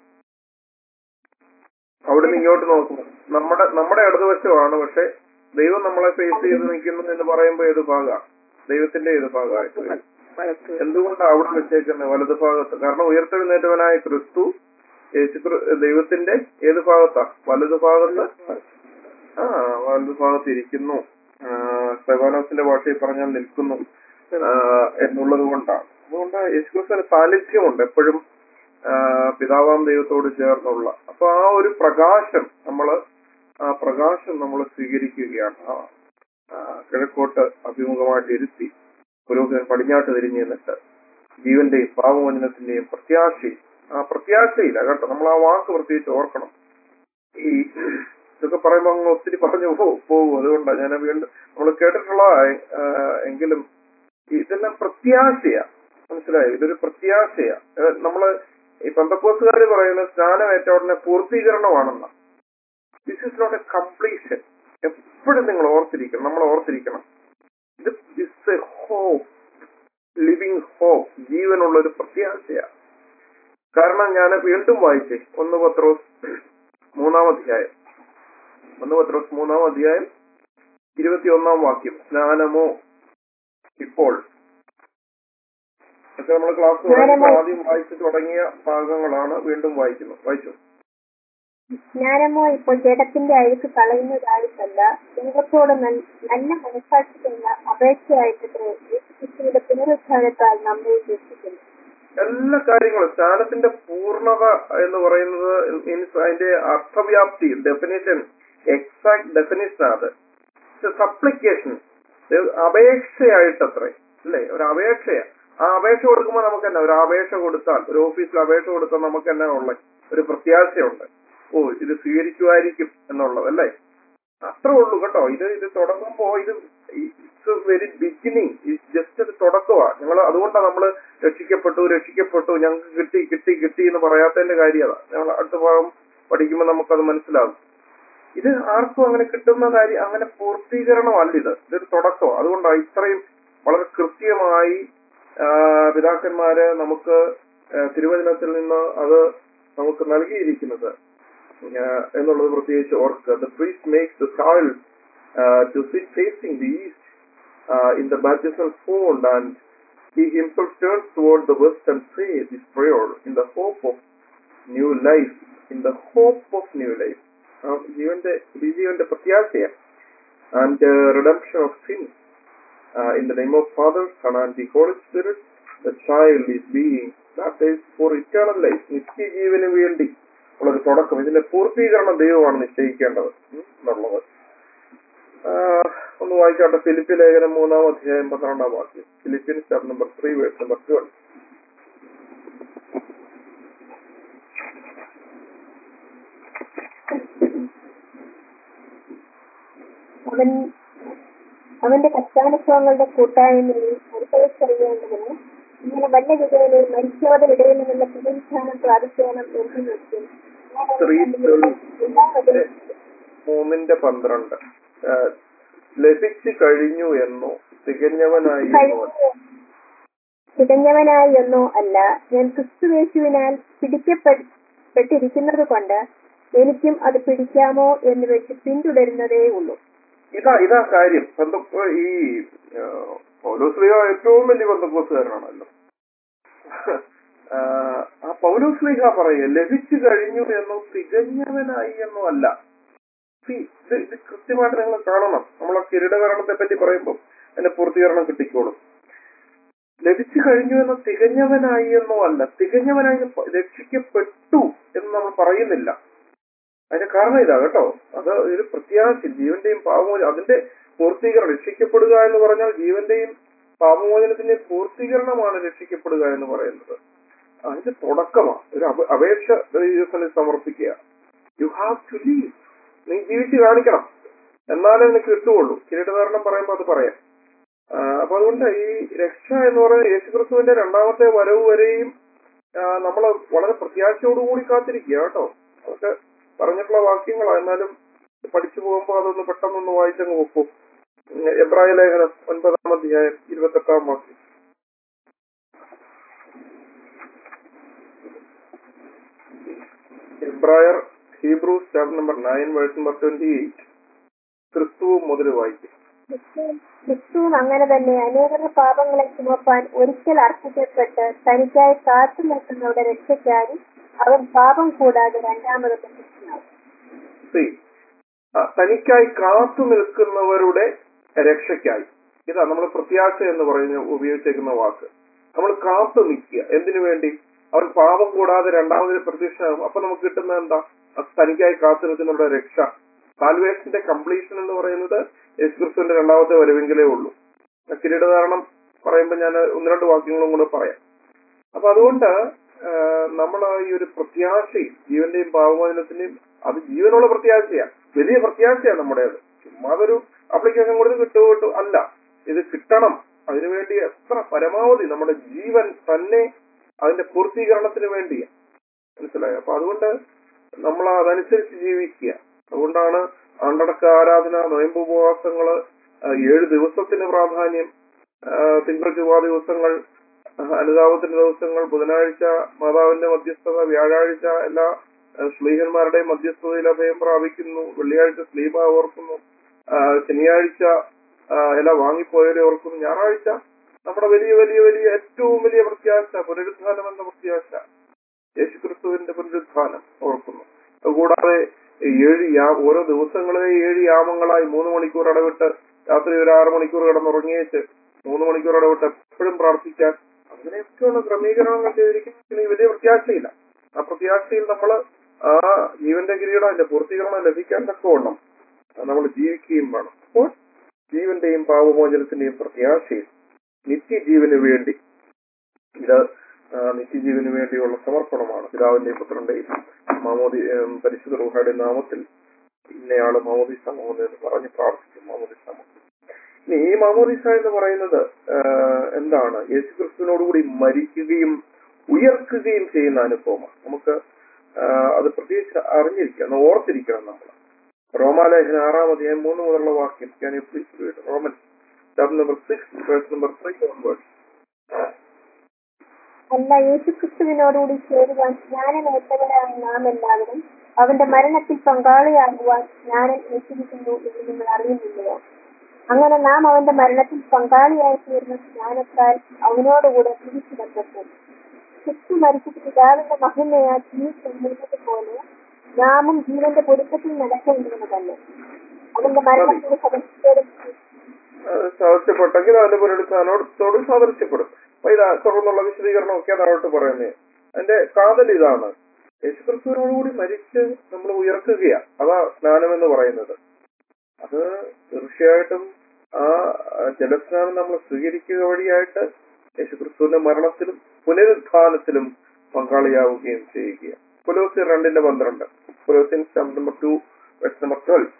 അവിടുന്ന് ഇങ്ങോട്ട് നോക്കുമ്പോൾ നമ്മുടെ നമ്മുടെ ഇടതുവശമാണ് പക്ഷെ ദൈവം നമ്മളെ ഫേസ് ചെയ്ത് നിൽക്കുന്നു എന്ന് പറയുമ്പോൾ ഏത് ഭാഗ ദൈവത്തിന്റെ ഏത് ഭാഗമായിട്ട് വരും വലത്ത് എന്തുകൊണ്ടാണ് അവിടെ വെച്ചേക്കുന്നത് വലത് ഭാഗത്ത് കാരണം ഉയർത്തെഴുന്നേറ്റവനായ ക്രിസ്തു യേശു ക്രി- ദൈവത്തിന്റെ ഏത് ഭാഗത്താ വലത് ഭാഗത്ത് ആ വലത് ഭാഗത്ത് ഇരിക്കുന്നു സെവാനോസിന്റെ ഭാഷയിൽ പറഞ്ഞാൽ നിൽക്കുന്നു ആ, എന്നുള്ളത് കൊണ്ടാണ് അതുകൊണ്ട് യേശുക്രിസ്തുവിന് സാന്നിധ്യമുണ്ട് എപ്പോഴും ആ, പിതാവാം ദൈവത്തോട് ചേർന്നുള്ള അപ്പൊ ആ ഒരു പ്രകാശം നമ്മള് ആ പ്രകാശം നമ്മൾ സ്വീകരിക്കുകയാണ് ആ, ആ, കിഴക്കോട്ട് അഭിമുഖമായിട്ട് ഇരുത്തി പുരോഹിതൻ പടിഞ്ഞാട്ട് തിരിഞ്ഞു നിന്നിട്ട് ജീവന്റെയും പാവമോചനത്തിന്റെയും പ്രത്യാശയും ആ പ്രത്യാശയില്ല കേട്ടോ നമ്മൾ ആ വാക്ക് പ്രത്യേകിച്ച് ഓർക്കണം ഈ ഇതൊക്കെ പറയുമ്പോൾ അങ്ങ് ഒത്തിരി പറഞ്ഞു പോ- പോകും അതുകൊണ്ടാണ് ഞാൻ വീണ്ടും നമ്മൾ കേട്ടിട്ടുള്ള എങ്കിലും ഇതെല്ലാം പ്രത്യാശയാ മനസ്സിലായോ ഇതൊരു പ്രത്യാശയാ ഏഹ് നമ്മള് ഈ പന്തക്കോസുകാർ പറയുന്ന സ്നാനമേറ്റ ഉടനെ പൂർത്തീകരണമാണെന്ന this is not a completion എപ്പോഴും നിങ്ങൾ ഓർത്തിരിക്കണം നമ്മൾ ഓർത്തിരിക്കണം ഇത് it's a hope living hope ജീവനുള്ള ഒരു പ്രത്യാശയാ കാരണം ഞാൻ വീണ്ടും വായിച്ചേ ഒന്ന് പത്രോസ് മൂന്നാം അധ്യായം ഒന്ന് പത്രോസ് മൂന്നാം അധ്യായം ഇരുപത്തിയൊന്നാം വാക്യം സ്നാനമോ ഇപ്പോൾ ഒക്കെ നമ്മൾ ക്ലാസ് തുടങ്ങിയപ്പോൾ ആദ്യം വായിച്ചു തുടങ്ങിയ ഭാഗങ്ങളാണ് വീണ്ടും വായിക്കുന്നത് വായിച്ചു ജ്ഞാനമോ ഇപ്പോൾ ജഡത്തിന്റെ അഴുക്ക് കളയുന്നതായിട്ടല്ല ദൈവത്തോട് നൽ- നല്ല മനസ്സാക്ഷിക്കുന്ന അപേക്ഷയായിട്ടത്രേ യേശുക്രിസ്തുവിന്റെ പുനരുദ്ധാനത്താൽ നമ്മെ രക്ഷിക്കുന്നു എല്ലാ കാര്യങ്ങളും സ്നാനത്തിന്റെ പൂർണ്ണത എന്ന് പറയുന്നത് മീൻസ് അതിന്റെ അർത്ഥവ്യാപ്തി ഡെഫിനേഷൻ എക്സാക്ട് ഡെഫിനേഷൻ അത് സപ്ലിക്കേഷൻ അപേക്ഷയായിട്ടത്രേ അല്ലേ ഒരു അപേക്ഷയാ ആ അപേക്ഷ കൊടുക്കുമ്പോൾ നമുക്ക് തന്നെ ഒരു അപേക്ഷ കൊടുത്താൽ ഒരു ഓഫീസിൽ അപേക്ഷ കൊടുത്താൽ നമുക്ക് തന്നെ ഉള്ള ഒരു പ്രത്യാശയുണ്ട് ഓ ഇത് സ്വീകരിക്കുമായിരിക്കും എന്നുള്ളത് അല്ലേ അത്രേ ഉള്ളൂ കേട്ടോ ഇത് ഇത് തുടങ്ങുമ്പോ ഇത് ഇറ്റ്സ് വെരി ബിഗിനിങ് ജസ്റ്റ് ഒരു തുടക്കമാണ് ഞങ്ങൾ അതുകൊണ്ടാണ് നമ്മൾ രക്ഷിക്കപ്പെട്ടു രക്ഷിക്കപ്പെട്ടു ഞങ്ങൾക്ക് കിട്ടി കിട്ടി കിട്ടി എന്ന് പറയാത്തതിന്റെ കാര്യം അതാ ഞങ്ങൾ അടുത്ത ഭാഗം പഠിക്കുമ്പോൾ നമുക്കത് മനസ്സിലാകും ഇത് ആർക്കും അങ്ങനെ കിട്ടുന്ന കാര്യം അങ്ങനെ പൂർത്തീകരണമല്ല ഇത് ഇതൊരു തുടക്കമാണ് അതുകൊണ്ടാണ് ഇത്രയും വളരെ കൃത്യമായി ആ, പിതാക്കന്മാര് നമുക്ക് ആ, തിരുവചനത്തിൽ നിന്ന് അത് നമുക്ക് നൽകിയിരിക്കുന്നത് ആ, എന്നുള്ളത് പ്രത്യേകിച്ച് ഓർക്കുക the priest makes the soil to sit facing the east in the baptismal font and he himself turns toward the west and prays this prayer in the hope of new life in the hope of new life ആ ജീവന്റെ ഈ ജീവന്റെ പ്രത്യാശയാണ് and uh, redemption of sin uh, in the name of Father, Son and the Holy Spirit, the child is being baptized for eternal life. നിത്യജീവന് വേണ്ടി ഉള്ളൊരു തുടക്കം ഇതിന്റെ പൂർത്തീകരണം ദൈവമാണ് നിശ്ചയിക്കേണ്ടത് ഉം, എന്നുള്ളത് ആ, ഒന്ന് വായിച്ചാട്ടെ ഫിലിപ്പി ലേഖനം മൂന്നാം അധ്യായം പന്ത്രണ്ടാം വാക്യം Philippians chapter number three verse number twelve അവൻ അവന്റെ കഷ്ടാനുഭവങ്ങളുടെ കൂട്ടായ്മയിൽ അനുഭവിച്ചറിയേണ്ടതിന് ഇങ്ങനെ വല്ല വിധയിലെ മരിച്ചവരുടെ ഇടയിൽ നിന്നുള്ള പുനരുത്ഥാനം പ്രാപിക്കണം എന്ന് വെക്കും Three twelve. മൂന്നിന്റെ പന്ത്രണ്ട് ആ, ലഭിച്ചു കഴിഞ്ഞു എന്നോ തികഞ്ഞവനായി എന്നോ തികഞ്ഞവനായി എന്നോ അല്ല ഞാൻ ക്രിസ്തുവേശുവിനാൽ പിടിക്കപ്പെട്ടിരിക്കുന്നത് കൊണ്ട് എനിക്കും അത് പിടിക്കാമോ എന്ന് വെച്ച് പിന്തുടരുന്നതേ ഉള്ളൂ ഇതാ ഇതാ കാര്യം പന്തക്കോ ഈ ആ, പൗലോസ്ലിഹ ഏറ്റവും വലിയ പന്തക്കോസുകാരനാണല്ലോ ആ, ആ പൗലോസ്ലിഹ പറയുക ലഭിച്ചു കഴിഞ്ഞു എന്നോ തികഞ്ഞവനായി എന്നോ അല്ല See, ഇത് ഇത് കൃത്യമായിട്ട് നിങ്ങൾ കാണണം നമ്മൾ ആ കിരീടകരണത്തെ പറ്റി പറയുമ്പോൾ അതിന്റെ പൂർത്തീകരണം കിട്ടിക്കോളും ലഭിച്ചു കഴിഞ്ഞു എന്നോ തികഞ്ഞവനായി എന്നോ അല്ല തികഞ്ഞവനായി എന്ന് പ- രക്ഷിക്കപ്പെട്ടു എന്ന് നമ്മൾ പറയുന്നില്ല അതിന്റെ കാരണം ഇതാ കേട്ടോ അത് ഒരു പ്രത്യാശ ജീവന്റെയും പാപമോചനം അതിന്റെ പൂർത്തീകരണം രക്ഷിക്കപ്പെടുക എന്ന് പറഞ്ഞാൽ ജീവന്റെയും പാപമോചനത്തിന്റെയും പൂർത്തീകരണമാണ് രക്ഷിക്കപ്പെടുക എന്ന് പറയുന്നത് അതിന്റെ തുടക്കമാണ് ഒരു അപ- അപേക്ഷ ദൈവത്തിന് സമർപ്പിക്കുക യു ഹാവ് ടു ലീവ് നീ ജീവിച്ച് കാണിക്കണം എന്നാലേ നിനക്ക് കിട്ടുകയുള്ളൂ കിരീടധാരണം പറയുമ്പോൾ അത് പറയാം ആ, അപ്പൊ അതുകൊണ്ട് ഈ രക്ഷ എന്ന് പറയുന്നത് യേശുക്രിസ്തുവിന്റെ രണ്ടാമത്തെ വരവ് വരെയും നമ്മൾ വളരെ പ്രത്യാശയോടുകൂടി കാത്തിരിക്കുക കേട്ടോ അതൊക്കെ പറഞ്ഞിട്ടുള്ള വാക്യങ്ങളാണ് എന്നാലും പഠിച്ചു പോകുമ്പോൾ അതൊന്ന് പെട്ടെന്നൊന്ന് വായിച്ചങ്ങ് വെക്കും എബ്രായ ലേഖനം ഒൻപതാം അധ്യായം ഇരുപത്തെട്ടാം വാക്യം എബ്രായർ Hebrews chapter number nine verse number twenty eight ക്രിസ്തു മുതൽ വായിക്കും ക്രിസ്തുവും അങ്ങനെ തന്നെ അനേകരുടെ പാപങ്ങളെ ചുമപ്പാൻ ഒരിക്കൽ അർപ്പിക്കപ്പെട്ട് തനിക്കായി കാത്തു നിൽക്കുന്നവരുടെ രക്ഷയ്ക്കായി അവൻ പാപം കൂടാതെ രണ്ടാമത് പ്രത്യക്ഷനാവും See, ആ, തനിക്കായി കാത്തു നിൽക്കുന്നവരുടെ രക്ഷയ്ക്കായി ഇതാ നമ്മൾ പ്രത്യാശ എന്ന് പറയുന്ന ഉപയോഗിച്ചേക്കുന്ന വാക്ക് നമ്മൾ കാത്തു നിൽക്കുക എന്തിനു വേണ്ടി അവർ പാപം കൂടാതെ രണ്ടാമതിന് പ്രത്യക്ഷമാകും അപ്പൊ നമുക്ക് കിട്ടുന്നത് എന്താ അത് തനിക്കായി കാത്തു നിൽക്കുന്നവരുടെ രക്ഷ സാൽവേഷന്റെ കംപ്ലീഷൻ എന്ന് പറയുന്നത് യേശുക്രിസ്തുവിന്റെ രണ്ടാമത്തെ വരവെങ്കിലേ ഉള്ളൂ ആ കിരീടധാരണം പറയുമ്പോൾ ഞാൻ ഒന്ന് രണ്ട് വാക്യങ്ങളും കൂടെ പറയാം അപ്പൊ അതുകൊണ്ട് നമ്മൾ ഈ ഒരു പ്രത്യാശയും ജീവന്റെയും പാവമോചനത്തിന്റെയും അത് ജീവനുള്ള പ്രത്യാശയാണ് വലിയ പ്രത്യാശയാണ് നമ്മുടേത് ചുമ്മാ അതൊരു അപ്ലിക്കേഷൻ കൊടുത്ത് കിട്ടുമോ കിട്ടും അല്ല ഇത് കിട്ടണം അതിനുവേണ്ടി എത്ര പരമാവധി നമ്മുടെ ജീവൻ തന്നെ അതിന്റെ പൂർത്തീകരണത്തിന് വേണ്ടിയാണ് മനസ്സിലായോ അപ്പൊ അതുകൊണ്ട് നമ്മൾ അതനുസരിച്ച് ജീവിക്കുക അതുകൊണ്ടാണ് ആണ്ടടക്ക ആരാധന നോയമ്പ് ഉപവാസങ്ങള് ആ, ഏഴ് ദിവസത്തിന് പ്രാധാന്യം ആ, തിങ്കൾ ചൊവ്വ ദിവസങ്ങൾ ആ, അനുതാപത്തിന്റെ ദിവസങ്ങൾ ബുധനാഴ്ച മാതാവിന്റെ മധ്യസ്ഥത വ്യാഴാഴ്ച എല്ലാ ആ, ശ്ലീഹന്മാരുടെയും മധ്യസ്ഥതയിൽ അഭയം പ്രാപിക്കുന്നു വെള്ളിയാഴ്ച സ്ലീബ ഓർക്കുന്നു ആ, ശനിയാഴ്ച ആ, എല്ലാ വാങ്ങിപ്പോയവരെ ഓർക്കുന്നു ഞായറാഴ്ച നമ്മുടെ വലിയ വലിയ വലിയ ഏറ്റവും വലിയ പ്രത്യാശ പുനരുദ്ധാനം എന്ന പ്രത്യാശ യേശുക്രിസ്തുവിന്റെ പുനരുദ്ധാനം ഓർക്കുന്നു അതുകൂടാതെ ഈ ഏഴ് യാ ഓരോ ദിവസങ്ങളിലെ ഏഴ് യാമങ്ങളായി മൂന്ന് മണിക്കൂർ ഇടവിട്ട് രാത്രി ഒരു ആറ് മണിക്കൂർ കിടന്നുറങ്ങിയേച്ച് മൂന്ന് മണിക്കൂർ ഇടവിട്ട് എപ്പോഴും പ്രാർത്ഥിക്കാൻ അങ്ങനെയൊക്കെയുള്ള ക്രമീകരണങ്ങൾ ചെയ്തിരിക്കുന്ന വലിയ പ്രത്യാശയില്ല ആ പ്രത്യാശയിൽ നമ്മൾ ആ ജീവന്റെ കിരീടം അതിന്റെ പൂർത്തീകരണം ലഭിക്കാൻ തക്കവണ്ണം നമ്മൾ ജീവിക്കുകയും വേണം അപ്പോൾ ജീവന്റെയും പാപമോചനത്തിന്റെയും പ്രത്യാശയിൽ നിത്യജീവന് വേണ്ടി ഇത് ആ, നിത്യജീവന് വേണ്ടിയുള്ള സമർപ്പണമാണ് പിതാവിന്റെയും പുത്രന്റെയും മാമോദി ഏം, പരിശുദ്ധ റൂഹയുടെ നാമത്തിൽ ഇന്നയാള് മാമോദിസ മുഹമ്മദ് എന്ന് പറഞ്ഞ് പ്രാർത്ഥിക്കും മാമോദിസ മുഹമ്മദ് ഇനി ഈ മാമോദിസ എന്ന് പറയുന്നത് ആ, എന്താണ് യേശുക്രിസ്തുവിനോടുകൂടി മരിക്കുകയും ഉയർക്കുകയും ചെയ്യുന്ന അനുഭവമാണ് നമുക്ക് ആ, അത് പ്രത്യേകിച്ച് അറിഞ്ഞിരിക്കണം ഒന്ന് ഓർത്തിരിക്കണം നമ്മൾ റോമാലേഖന ആറാം അധ്യായം മൂന്ന് മുതലുള്ള വാക്യം ഞാൻ please read Roman chapter number six verse number three onwards അല്ല യേശുക്രിസ്തുവിനോടുകൂടി ചേരുവാൻ ജ്ഞാനമേറ്റവരായ നാം എല്ലാവരും അവന്റെ മരണത്തിൽ പങ്കാളിയാകുവാൻ ജ്ഞാനം ഏറ്റിരിക്കുന്നു എന്ന് നിങ്ങൾ അറിയുന്നില്ലയോ അങ്ങനെ നാം അവന്റെ മരണത്തിൽ പങ്കാളിയായി തീർന്ന ജ്ഞാനത്താൽ അവനോടുകൂടെ തിരിച്ചിടപ്പെട്ടു ക്രിസ്തു മരിച്ചിട്ട് പിതാവിന്റെ മഹിമയാൽ ജീവിക്കുന്നത് പോലെ നാമും ജീവന്റെ പൊരുത്തത്തിൽ നടക്കേണ്ടത് തന്നെ അവന്റെ മരണത്തിന് സദസ്യരും സാധിച്ചപ്പെട്ടെങ്കിൽ അതിന്റെ പുനരുത്ഥാനോടത്തോട് സാദൃശ്യപ്പെടും അപ്പൊ ഇത് തുടർന്നുള്ള വിശദീകരണം ഒക്കെ താഴോട്ട് പറയുന്നത് അതിന്റെ കാതൽ ഇതാണ് യേശുക്രിസ്തുവിനോടുകൂടി മരിച്ച് നമ്മൾ ഉയർത്തുകയാണ് അതാ സ്നാനം എന്ന് പറയുന്നത് അത് തീർച്ചയായിട്ടും ആ ജലസ്നാനം നമ്മൾ സ്വീകരിക്കുക വഴിയായിട്ട് യേശുക്രിസ്തുവിന്റെ മരണത്തിലും പുനരുത്ഥാനത്തിലും പങ്കാളിയാവുകയും ചെയ്യുക പുലോസിയർ രണ്ടിന്റെ പന്ത്രണ്ട് പുലോസിയൻ നമ്പർ ടു വെസ്റ്റ് നമ്പർ ട്വൽവ്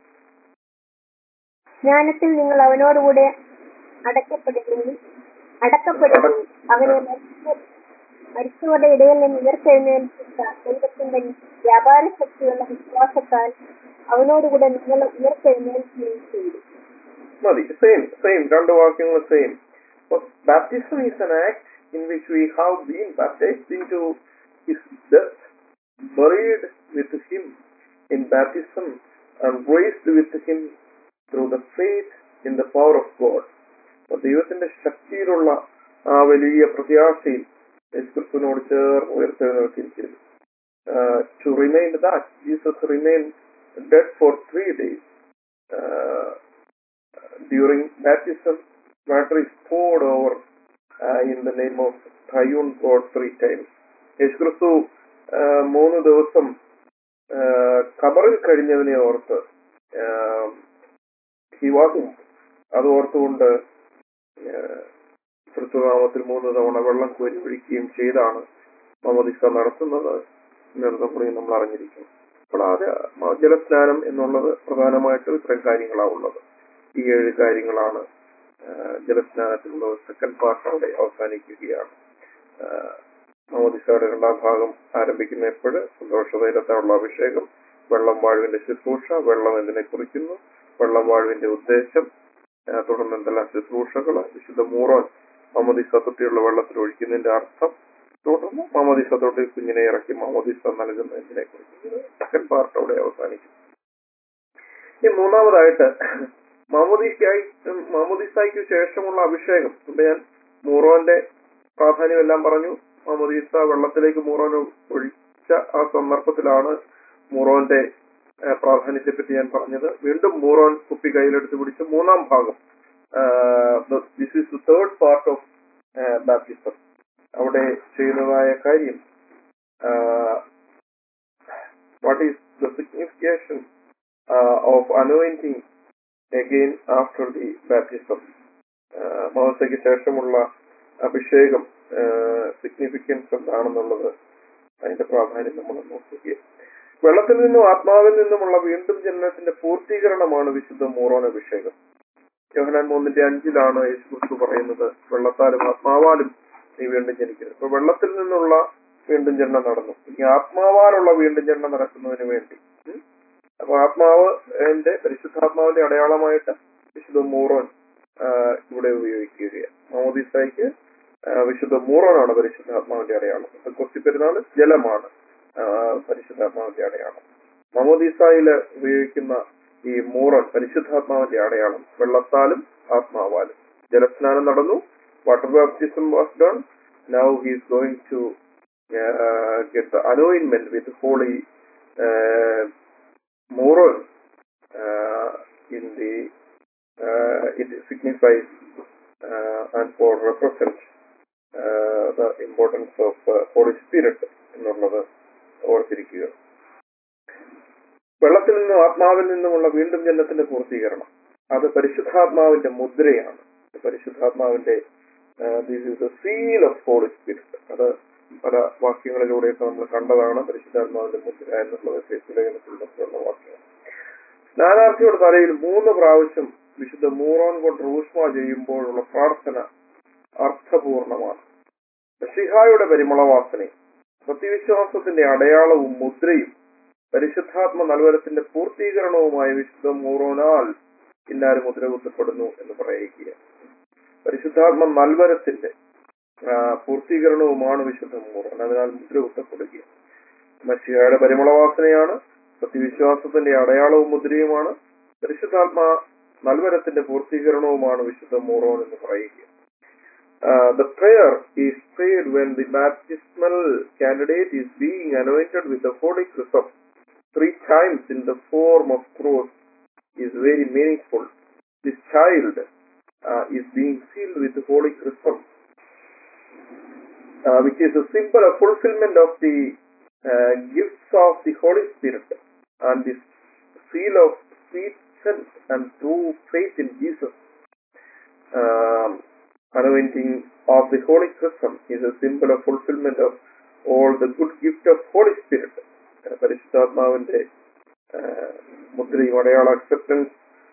ജ്ഞാനത്തിൽ നിങ്ങൾ അവനോടുകൂടെ അടക്കപ്പെടുകയും അടക്കപ്പെടുകയും അവനെ മരിച്ച- മരിച്ചവരുടെ ഇടയിൽ നിന്ന് ഉയർത്തെഴുന്നേൽപ്പിച്ച ദൈവത്തിന്റെ വ്യാപാര ശക്തിയുള്ള വിശ്വാസത്താൽ അവനോടുകൂടെ നിങ്ങൾ ഉയർത്തെഴുന്നേൽക്കുകയും ചെയ്തു മതി സെയിം സെയിം രണ്ട് വാക്യങ്ങൾ same baptism is an act in which we have been baptised into his death buried with him in baptism and raised with him through the faith in the power of God അപ്പൊ ദൈവത്തിന്റെ ശക്തിയിലുള്ള ആ വലിയ പ്രത്യാശയിൽ യേശുക്രിസ്തുവിനോട് ചേർന്ന് ഉയർത്തെഴുന്നേൽക്കുകയും ചെയ്തു to remain that Jesus remain dead for three days during baptism, water is poured over uh, in the name of Triune God three times. യേശുക്രിസ്തു uh, മൂന്ന് ദിവസം uh, കബറിൽ കഴിഞ്ഞതിനെ ഓർത്ത് ഹിവാസും അത് ഓർത്തുകൊണ്ട് ക്രിസ്തുനാമത്തിൽ മൂന്ന് തവണ വെള്ളം കോരി ഒഴിക്കുകയും ചെയ്താണ് മമദിസ നടത്തുന്നത് എന്നതുകൂടി നമ്മൾ അറിഞ്ഞിരിക്കും അപ്പോൾ അത് ജലസ്നാനം എന്നുള്ളത് പ്രധാനമായിട്ട് ഇത്തരം കാര്യങ്ങളാണ് ഉള്ളത് ഈ ഏഴ് കാര്യങ്ങളാണ് ആ, ജലസ്നാനത്തിലുള്ള സെക്കൻഡ് പാർട്ട് അവിടെ അവസാനിക്കുകയാണ് നവോദിസയുടെ രണ്ടാം ഭാഗം ആരംഭിക്കുന്ന എപ്പോഴ് സന്തോഷതൈലത്തിനുള്ള അഭിഷേകം വെള്ളം വാഴുവിന്റെ ശുശ്രൂഷ വെള്ളം എന്തിനെ കുറിക്കുന്നു വെള്ളം വാഴുവിന്റെ ഉദ്ദേശം ആ, തുടർന്ന് എന്തെല്ലാം ശുശ്രൂഷകൾ വിശുദ്ധ മൂറോൻ മമദിസ തൊട്ടിയുള്ള വെള്ളത്തിൽ ഒഴിക്കുന്നതിന്റെ അർത്ഥം തുടർന്ന് മമദിസ തൊട്ടി കുഞ്ഞിനെ ഇറക്കി മമദിസ നൽകുന്നതിനെ കുറിച്ച് സെക്കൻഡ് പാർട്ട് അവിടെ അവസാനിക്കും ഈ മൂന്നാമതായിട്ട് മാമോദിസായി മാമോദിസായിക്ക് ശേഷമുള്ള അഭിഷേകം ഇപ്പൊ ഞാൻ മൂറോന്റെ പ്രാധാന്യം എല്ലാം പറഞ്ഞു മാമോദീസ വെള്ളത്തിലേക്ക് മൂറോൻ ഒഴിച്ച ആ സന്ദർഭത്തിലാണ് മൂറോന്റെ ഏഹ്, പ്രാധാന്യത്തെപ്പറ്റി ഞാൻ പറഞ്ഞത് വീണ്ടും മൂറോൻ കുപ്പി കയ്യിലെടുത്ത് പിടിച്ച് മൂന്നാം ഭാഗം this is the third part of baptism അവിടെ ചെയ്യുന്നതായ കാര്യം what is the signification of anointing again after the baptism. മോസയ്ക്ക് ശേഷമുള്ള അഭിഷേകം സിഗ്നിഫിക്കൻസ് എന്താണെന്നുള്ളത് അതിന്റെ പ്രാധാന്യം നമ്മൾ നോക്കുക വെള്ളത്തിൽ നിന്നും ആത്മാവിൽ നിന്നുമുള്ള വീണ്ടും ജനനത്തിന്റെ പൂർത്തീകരണമാണ് വിശുദ്ധ മൂറോൻ അഭിഷേകം യോഹനാൻ മൂന്നിന്റെ അഞ്ചിലാണ് യേശുക്രിസ്തു പറയുന്നത് വെള്ളത്താലും ആത്മാവാലും നീ വീണ്ടും ജനിക്കരുത് അപ്പൊ വെള്ളത്തിൽ നിന്നുള്ള വീണ്ടും ജനനം നടന്നു ഇനി ആത്മാവാലുള്ള വീണ്ടും ജനനം നടക്കുന്നതിന് വേണ്ടി ഉം. അപ്പൊ ആത്മാവ് എന്റെ പരിശുദ്ധാത്മാവിന്റെ അടയാളമായിട്ട് വിശുദ്ധ മൂറോൻ ആ, ഇവിടെ ഉപയോഗിക്കുകയാണ് മോദിസായിക്ക് വിശുദ്ധ മൂറോനാണ് പരിശുദ്ധാത്മാവിന്റെ അടയാളം കൊച്ചി പെരുന്നാൾ ജലമാണ് ആ, പരിശുദ്ധാത്മാവിന്റെ അടയാളം മമോദീസായില് ഉപയോഗിക്കുന്ന ഈ മൂറൻ പരിശുദ്ധാത്മാവിന്റെ അടയാളം വെള്ളത്താലും ആത്മാവാലും ജലസ്നാനം നടന്നു water baptism was done now he's going to get the അനോയിൻമെന്റ് with holy myron in the it signifies and for represent the importance of holy spirit എന്നുള്ളത് ഓർത്തിരിക്കുക വെള്ളത്തിൽ നിന്നും ആത്മാവിൽ നിന്നുമുള്ള വീണ്ടും ജനനത്തിന്റെ പൂർത്തീകരണം അത് പരിശുദ്ധാത്മാവിന്റെ മുദ്രയാണ് പരിശുദ്ധാത്മാവിന്റെ this is the seal of holy spirit അത് പല വാക്യങ്ങളിലൂടെയൊക്കെ നമ്മൾ കണ്ടതാണ് പരിശുദ്ധാത്മാവിന്റെ മുദ്ര എന്നുള്ളത് ശേഷിലേഖനത്തിൽ മറ്റുള്ള വാക്യം സ്നാനാർത്ഥിയുടെ തലയിൽ മൂന്ന് പ്രാവശ്യം വിശുദ്ധ മൂറോൻ കൊണ്ട് റൂഷ്മ ചെയ്യുമ്പോഴുള്ള പ്രാർത്ഥന അർത്ഥപൂർണമാണ് ഷിഹായുടെ പരിമളവാസനയും സത്യവിശ്വാസത്തിന്റെ അടയാളവും മുദ്രയും പരിശുദ്ധാത്മ നൽവരത്തിന്റെ പൂർത്തീകരണവുമായ വിശുദ്ധ മൂറോനാൽ ഇന്നാരും മുദ്രകുത്തപ്പെടുന്നു എന്ന് പറയുക പരിശുദ്ധാത്മ നൽവരത്തിന്റെ ആ, പൂർത്തീകരണവുമാണ് വിശുദ്ധ മൂറോൻ അതിനാൽ മുദ്രകുത്തപ്പെടുക മഷിഹയുടെ പരിമളവാസനയാണ് സത്യവിശ്വാസത്തിന്റെ അടയാളവും മുദ്രയുമാണ് പരിശുദ്ധാത്മ നൽവരത്തിന്റെ പൂർത്തീകരണവുമാണ് വിശുദ്ധ മൂറോൻ എന്ന് പറയുക Uh, the prayer is prayed when the baptismal candidate is being anointed with the Holy Chrism three times in the form of cross is very meaningful. This child uh, is being sealed with the Holy Chrism, uh, which is a symbol of fulfillment of the uh, gifts of the Holy Spirit and the seal of sweet sense and true faith in Jesus. Um, anointing of the Holy Chrism is a symbol of fulfillment of all the good gift of Holy Spirit. Uh, പരിശുദ്ധാത്മാവിന്റെ uh, മുദ്രയും അടയാള acceptance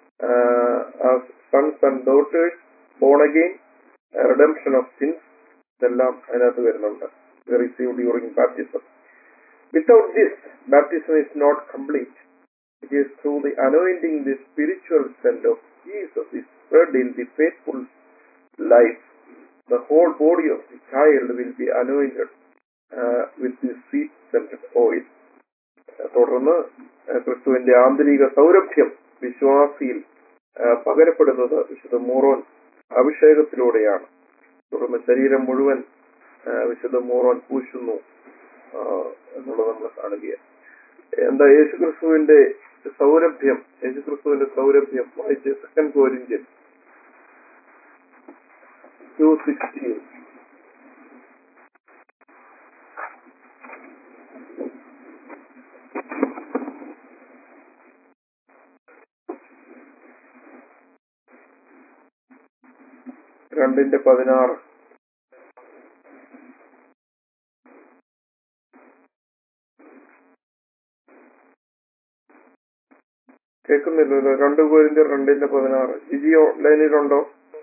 sons and daughters born again redemption of sins ഇതെല്ലാം അതിനകത്ത് വരുന്നുണ്ട് receive during baptism without this baptism is not complete It is through the anointing the spiritual scent of Jesus is spread in the faithful life. The whole body of the child will be anointed uh, with the sweet scented oil. തുടർന്ന് uh, ക്രിസ്തുവിന്റെ ആന്തരിക സൗരഭ്യം വിശ്വാസിയിൽ uh, പകരപ്പെടുന്നത് വിശുദ്ധ മൂറോൻ അഭിഷേകത്തിലൂടെയാണ് തുടർന്ന് ശരീരം മുഴുവൻ uh, വിശുദ്ധ മൂറോൻ പൂശുന്നു uh, എന്നുള്ളത് നമ്മൾ കാണുകയാണ് എന്താ യേശുക്രിസ്തുവിന്റെ സൗരഭ്യം യേശുക്രിസ്തുവിന്റെ സൗരഭ്യം വായിച്ച് സെക്കൻഡ് കോരിന്ത്യൻ ടു സിക്സ്റ്റീൻ രണ്ടിന്റെ പതിനാറ് കേൾക്കുന്നില്ലല്ലോ രണ്ട് പേരിന്റെ രണ്ടിന്റെ പതിനാറ് ജിജിയോ ലൈനിലുണ്ടോ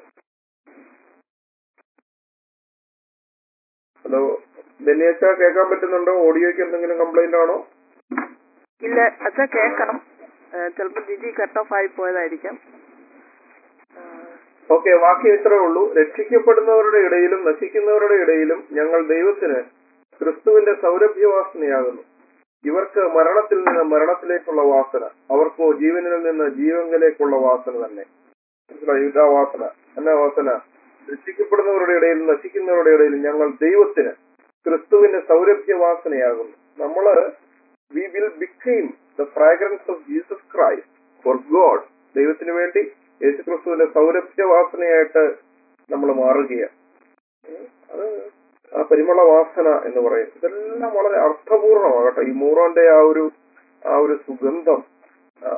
ഹലോ ബെന്നിയച്ച കേൾക്കാൻ പറ്റുന്നുണ്ടോ ഓഡിയോയ്ക്ക് എന്തെങ്കിലും കംപ്ലൈന്റ് ആണോ ഇല്ല അച്ഛ കേൾക്കാം ചിലപ്പോൾ ജിജി കട്ട് ഓഫ് ആയി പോയതായിരിക്കാം ആ, ഓക്കെ വാക്യം ഇത്രേ ഉള്ളൂ രക്ഷിക്കപ്പെടുന്നവരുടെ ഇടയിലും നശിക്കുന്നവരുടെ ഇടയിലും ഞങ്ങൾ ദൈവത്തിന് ക്രിസ്തുവിന്റെ സൗരഭ്യവാസനയാകുന്നു ഇവർക്ക് മരണത്തിൽ നിന്ന് മരണത്തിലേക്കുള്ള വാസന അവർക്കോ ജീവനിൽ നിന്ന് ജീവങ്കലേക്കുള്ള വാസന തന്നെ മനസ്സിലായോ? ഇതാ വാസന എന്നാ വാസന രക്ഷിക്കപ്പെടുന്നവരുടെ ഇടയിലും നശിക്കുന്നവരുടെ ഇടയിലും ഞങ്ങൾ ദൈവത്തിന് ക്രിസ്തുവിന്റെ സൗരഭ്യവാസനയാകുന്നു നമ്മള് we will become the fragrance of Jesus Christ for God ദൈവത്തിന് വേണ്ടി യേശു ക്രിസ്തുവിന്റെ സൗരഭ്യവാസനയായിട്ട് നമ്മൾ മാറുകയാണ് ഉം. അത് ആ പരിമള വാസന എന്ന് പറയും ഇതെല്ലാം വളരെ അർത്ഥപൂർണമാകട്ടെ ഈ മൂറോന്റെ ആ ഒരു ആ ഒരു സുഗന്ധം ആ,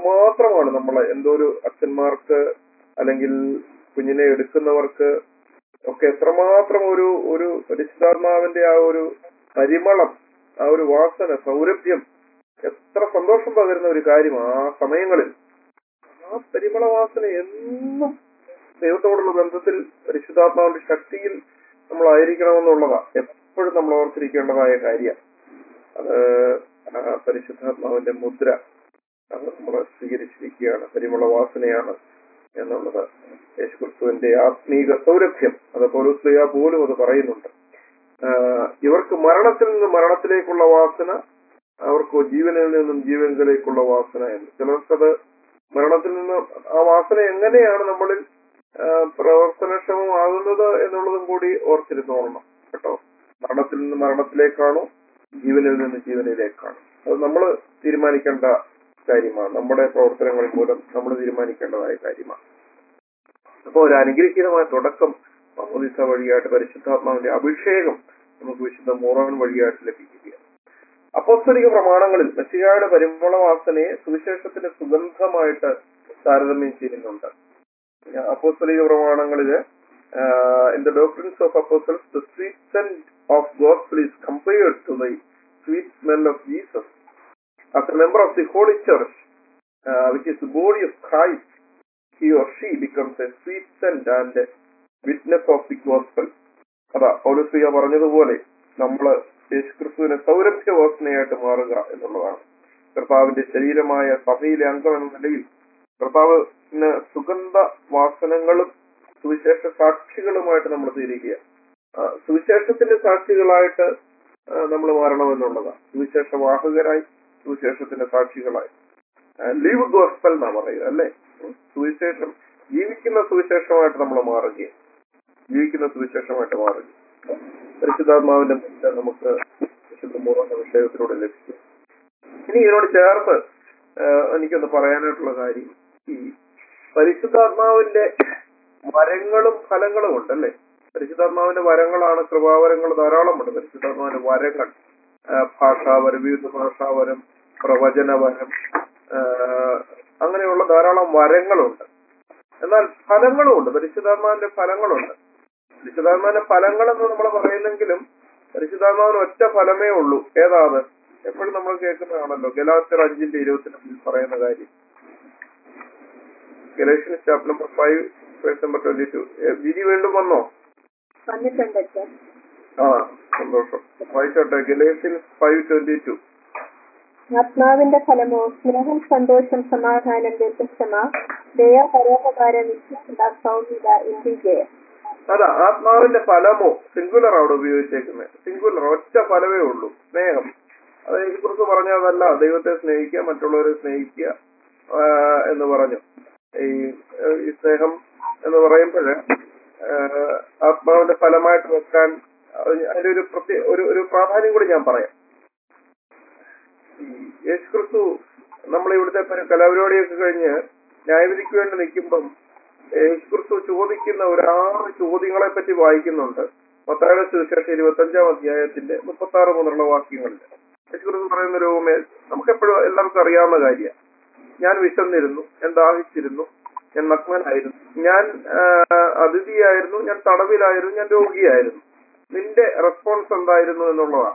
എന്തുമാത്രമാണ് നമ്മളെ എന്തോ ഒരു അച്ഛന്മാർക്ക് അല്ലെങ്കിൽ കുഞ്ഞിനെ എടുക്കുന്നവർക്ക് ഒക്കെ എത്രമാത്രം ഒരു ഒരു പരിശുദ്ധാത്മാവിന്റെ ആ ഒരു പരിമളം ആ ഒരു വാസന സൗരഭ്യം എത്ര സന്തോഷം പകരുന്ന ഒരു കാര്യമാണ് ആ സമയങ്ങളിൽ ആ പരിമള വാസന എന്നും ദൈവത്തോടുള്ള ബന്ധത്തിൽ പരിശുദ്ധാത്മാവിന്റെ ശക്തിയിൽ നമ്മളായിരിക്കണമെന്നുള്ളതാ എപ്പോഴും നമ്മൾ ഓർത്തിരിക്കേണ്ടതായ കാര്യം അത് ആ പരിശുദ്ധാത്മാവിന്റെ മുദ്ര അത് നമ്മൾ സ്വീകരിച്ചിരിക്കുകയാണ് പരിമള വാസനയാണ് എന്നുള്ളത് യേശുക്രിസ്തുവിന്റെ ആത്മീക സൗരഭ്യം അത് പൗലോസ്ലിയ പോലും അത് പറയുന്നുണ്ട് ആഹ് ഇവർക്ക് മരണത്തിൽ നിന്ന് മരണത്തിലേക്കുള്ള വാസന അവർക്ക് ജീവനിൽ നിന്നും ജീവനിലേക്കുള്ള വാസന എന്ന് ചിലർക്കത് മരണത്തിൽ നിന്ന് ആ വാസന എങ്ങനെയാണ് നമ്മളിൽ ആഹ് പ്രവർത്തനക്ഷമമാകുന്നത് എന്നുള്ളതും കൂടി ഓർത്തിരുന്നോളണം കേട്ടോ മരണത്തിൽ നിന്ന് മരണത്തിലേക്കാണോ ജീവനിൽ നിന്ന് ജീവനിലേക്കാണോ അത് നമ്മൾ തീരുമാനിക്കേണ്ട കാര്യമാണ് നമ്മുടെ പ്രവർത്തനങ്ങൾ മൂലം നമ്മൾ തീരുമാനിക്കേണ്ടതായ കാര്യമാണ് അപ്പോൾ ഒരു അനുഗ്രഹീതമായ തുടക്കം മമ്മദിസ വഴിയായിട്ട് പരിശുദ്ധാത്മാവിന്റെ അഭിഷേകം നമുക്ക് വിശുദ്ധ മോറോൻ വഴിയായിട്ട് ലഭിക്കുകയാണ് അപ്പോസ്തലിക പ്രമാണങ്ങളിൽ മെസ്സിഹായുടെ പരിമള വാസനയെ സുവിശേഷത്തിന്റെ സുഗന്ധമായിട്ട് താരതമ്യം ചെയ്യുന്നുണ്ട് അപ്പോസ്തലിക പ്രമാണങ്ങളില് in the doctrines of apostles the sweet scent of gospel is compared to the sweet smell of Jesus as a member of the Holy Church, uh, which is the body of Christ, he or she becomes a sweet scent and witness of the gospel. അതാ പൗലസ്ലിയ പറഞ്ഞതുപോലെ നമ്മൾ യേശുക്രിസ്തുവിനെ സൗരഭ്യവാസനയായിട്ട് മാറുക എന്നുള്ളതാണ് കർത്താവിന്റെ ശരീരമായ സഭയിലെ അംഗം എന്ന നിലയിൽ കർത്താവിന് സുഗന്ധ വാസനങ്ങളും സുവിശേഷ സാക്ഷികളുമായിട്ട് നമ്മൾ തീരുക ആ, സുവിശേഷത്തിന്റെ സാക്ഷികളായിട്ട് നമ്മൾ മാറണമെന്നുള്ളതാണ് സുവിശേഷ വാഹകരായി സുവിശേഷത്തിന്റെ സാക്ഷികളായി ലീവ് ഗോസ്പൽ എന്നാ പറയുക അല്ലെ ഉം. സുവിശേഷം ജീവിക്കുന്ന സുവിശേഷമായിട്ട് നമ്മൾ മാറുകയും ജീവിക്കുന്ന സുവിശേഷമായിട്ട് മാറുകയും പരിശുദ്ധാത്മാവിന്റെ മുന്നിൽ നമുക്ക് വിശുദ്ധ മൂറന്ന വിഷയത്തിലൂടെ ലഭിക്കും ഇനി ഇതിനോട് ചേർത്ത് ആ, എനിക്കൊന്ന് പറയാനായിട്ടുള്ള കാര്യം ഈ പരിശുദ്ധാത്മാവിന്റെ വരങ്ങളും ഫലങ്ങളും ഉണ്ട് അല്ലെ പരിശുദ്ധാത്മാവിന്റെ വരങ്ങളാണ് കൃപാവരങ്ങൾ ധാരാളമുണ്ട് പരിശുദ്ധാത്മാവിന്റെ വരങ്ങൾ ആ, ഭാഷാവരം വിവിധ ഭാഷാവരം പ്രവചനവരം ആ, അങ്ങനെയുള്ള ധാരാളം വരങ്ങളുണ്ട് എന്നാൽ ഫലങ്ങളും ഉണ്ട് പരിശുദ്ധാത്മാവിന്റെ ഫലങ്ങളുണ്ട് പരിശുദ്ധാത്മാവിന്റെ ഫലങ്ങൾ എന്ന് നമ്മൾ പറയുന്നെങ്കിലും പരിശുദ്ധാത്മാവിന് ഒറ്റ ഫലമേ ഉള്ളൂ ഏതാ അത് എപ്പോഴും നമ്മൾ കേൾക്കുന്നതാണല്ലോ ഗലാസ്റ്റർ അഞ്ചിന്റെ ഇരുപത്തിനഞ്ചിൽ പറയുന്ന കാര്യം Galatian chapter number five verse number twenty two Giji വീണ്ടും വന്നോ വന്നിട്ടുണ്ട് അച്ഛൻ ആ സന്തോഷം വായിച്ചോട്ടെ ഗലേഷ്യൻ ഫൈവ് ട്വന്റി ടു ആത്മാവിന്റെ ഫലമോ സ്നേഹം സന്തോഷം സമാധാനം ദീർഘക്ഷമ ദയ പരോപകാരം വിശ്വസത സൗമ്യത ഇന്ത്യജയം അതാ ആത്മാവിന്റെ ഫലമോ സിംഗുലർ അവിടെ ഉപയോഗിച്ചേക്കുന്നത് സിംഗുലർ ഒറ്റ ഫലമേ ഉള്ളൂ സ്നേഹം അത് യേശുക്കുറിച്ച് പറഞ്ഞതല്ല ദൈവത്തെ സ്നേഹിക്കുക മറ്റുള്ളവരെ സ്നേഹിക്കുക ആ, എന്ന് പറഞ്ഞു ഈ ഏഹ്, ഈ സ്നേഹം എന്ന് പറയുമ്പോൾ ആത്മാവിന്റെ ഫലമായിട്ട് വെക്കാൻ അത് അതിന്റെ ഒരു പ്രത്യേക ഒരു ഒരു പ്രാധാന്യം കൂടി ഞാൻ പറയാം ഈ യേശുക്രിസ്തു നമ്മൾ ഇവിടുത്തെ പരി- കലാപരിപാടിയൊക്കെ കഴിഞ്ഞ് ന്യായവിധിക്ക് വേണ്ടി നിൽക്കുമ്പം യേശുക്രിസ്തു ചോദിക്കുന്ന ഒരു ആറ് ചോദ്യങ്ങളെ പറ്റി വായിക്കുന്നുണ്ട് മത്തായുടെ സുവിശേഷം ഇരുപത്തി അഞ്ചാം അധ്യായത്തിന്റെ മുപ്പത്തി ആറ് മുതലുള്ള വാക്യങ്ങളിൽ യേശുക്രിസ്തു പറയുന്ന ഒരു ഉപമ നമുക്കെപ്പോഴും എല്ലാവർക്കും അറിയാവുന്ന കാര്യമാണ് ഞാൻ വിശന്നിരുന്നു ഞാൻ ദാഹിച്ചിരുന്നു ഞാൻ നഗ്നനായിരുന്നു ഞാൻ ആ, അതിഥിയായിരുന്നു ഞാൻ തടവിലായിരുന്നു ഞാൻ രോഗിയായിരുന്നു നിന്റെ റെസ്പോൺസ് എന്തായിരുന്നു എന്നുള്ളതാണ്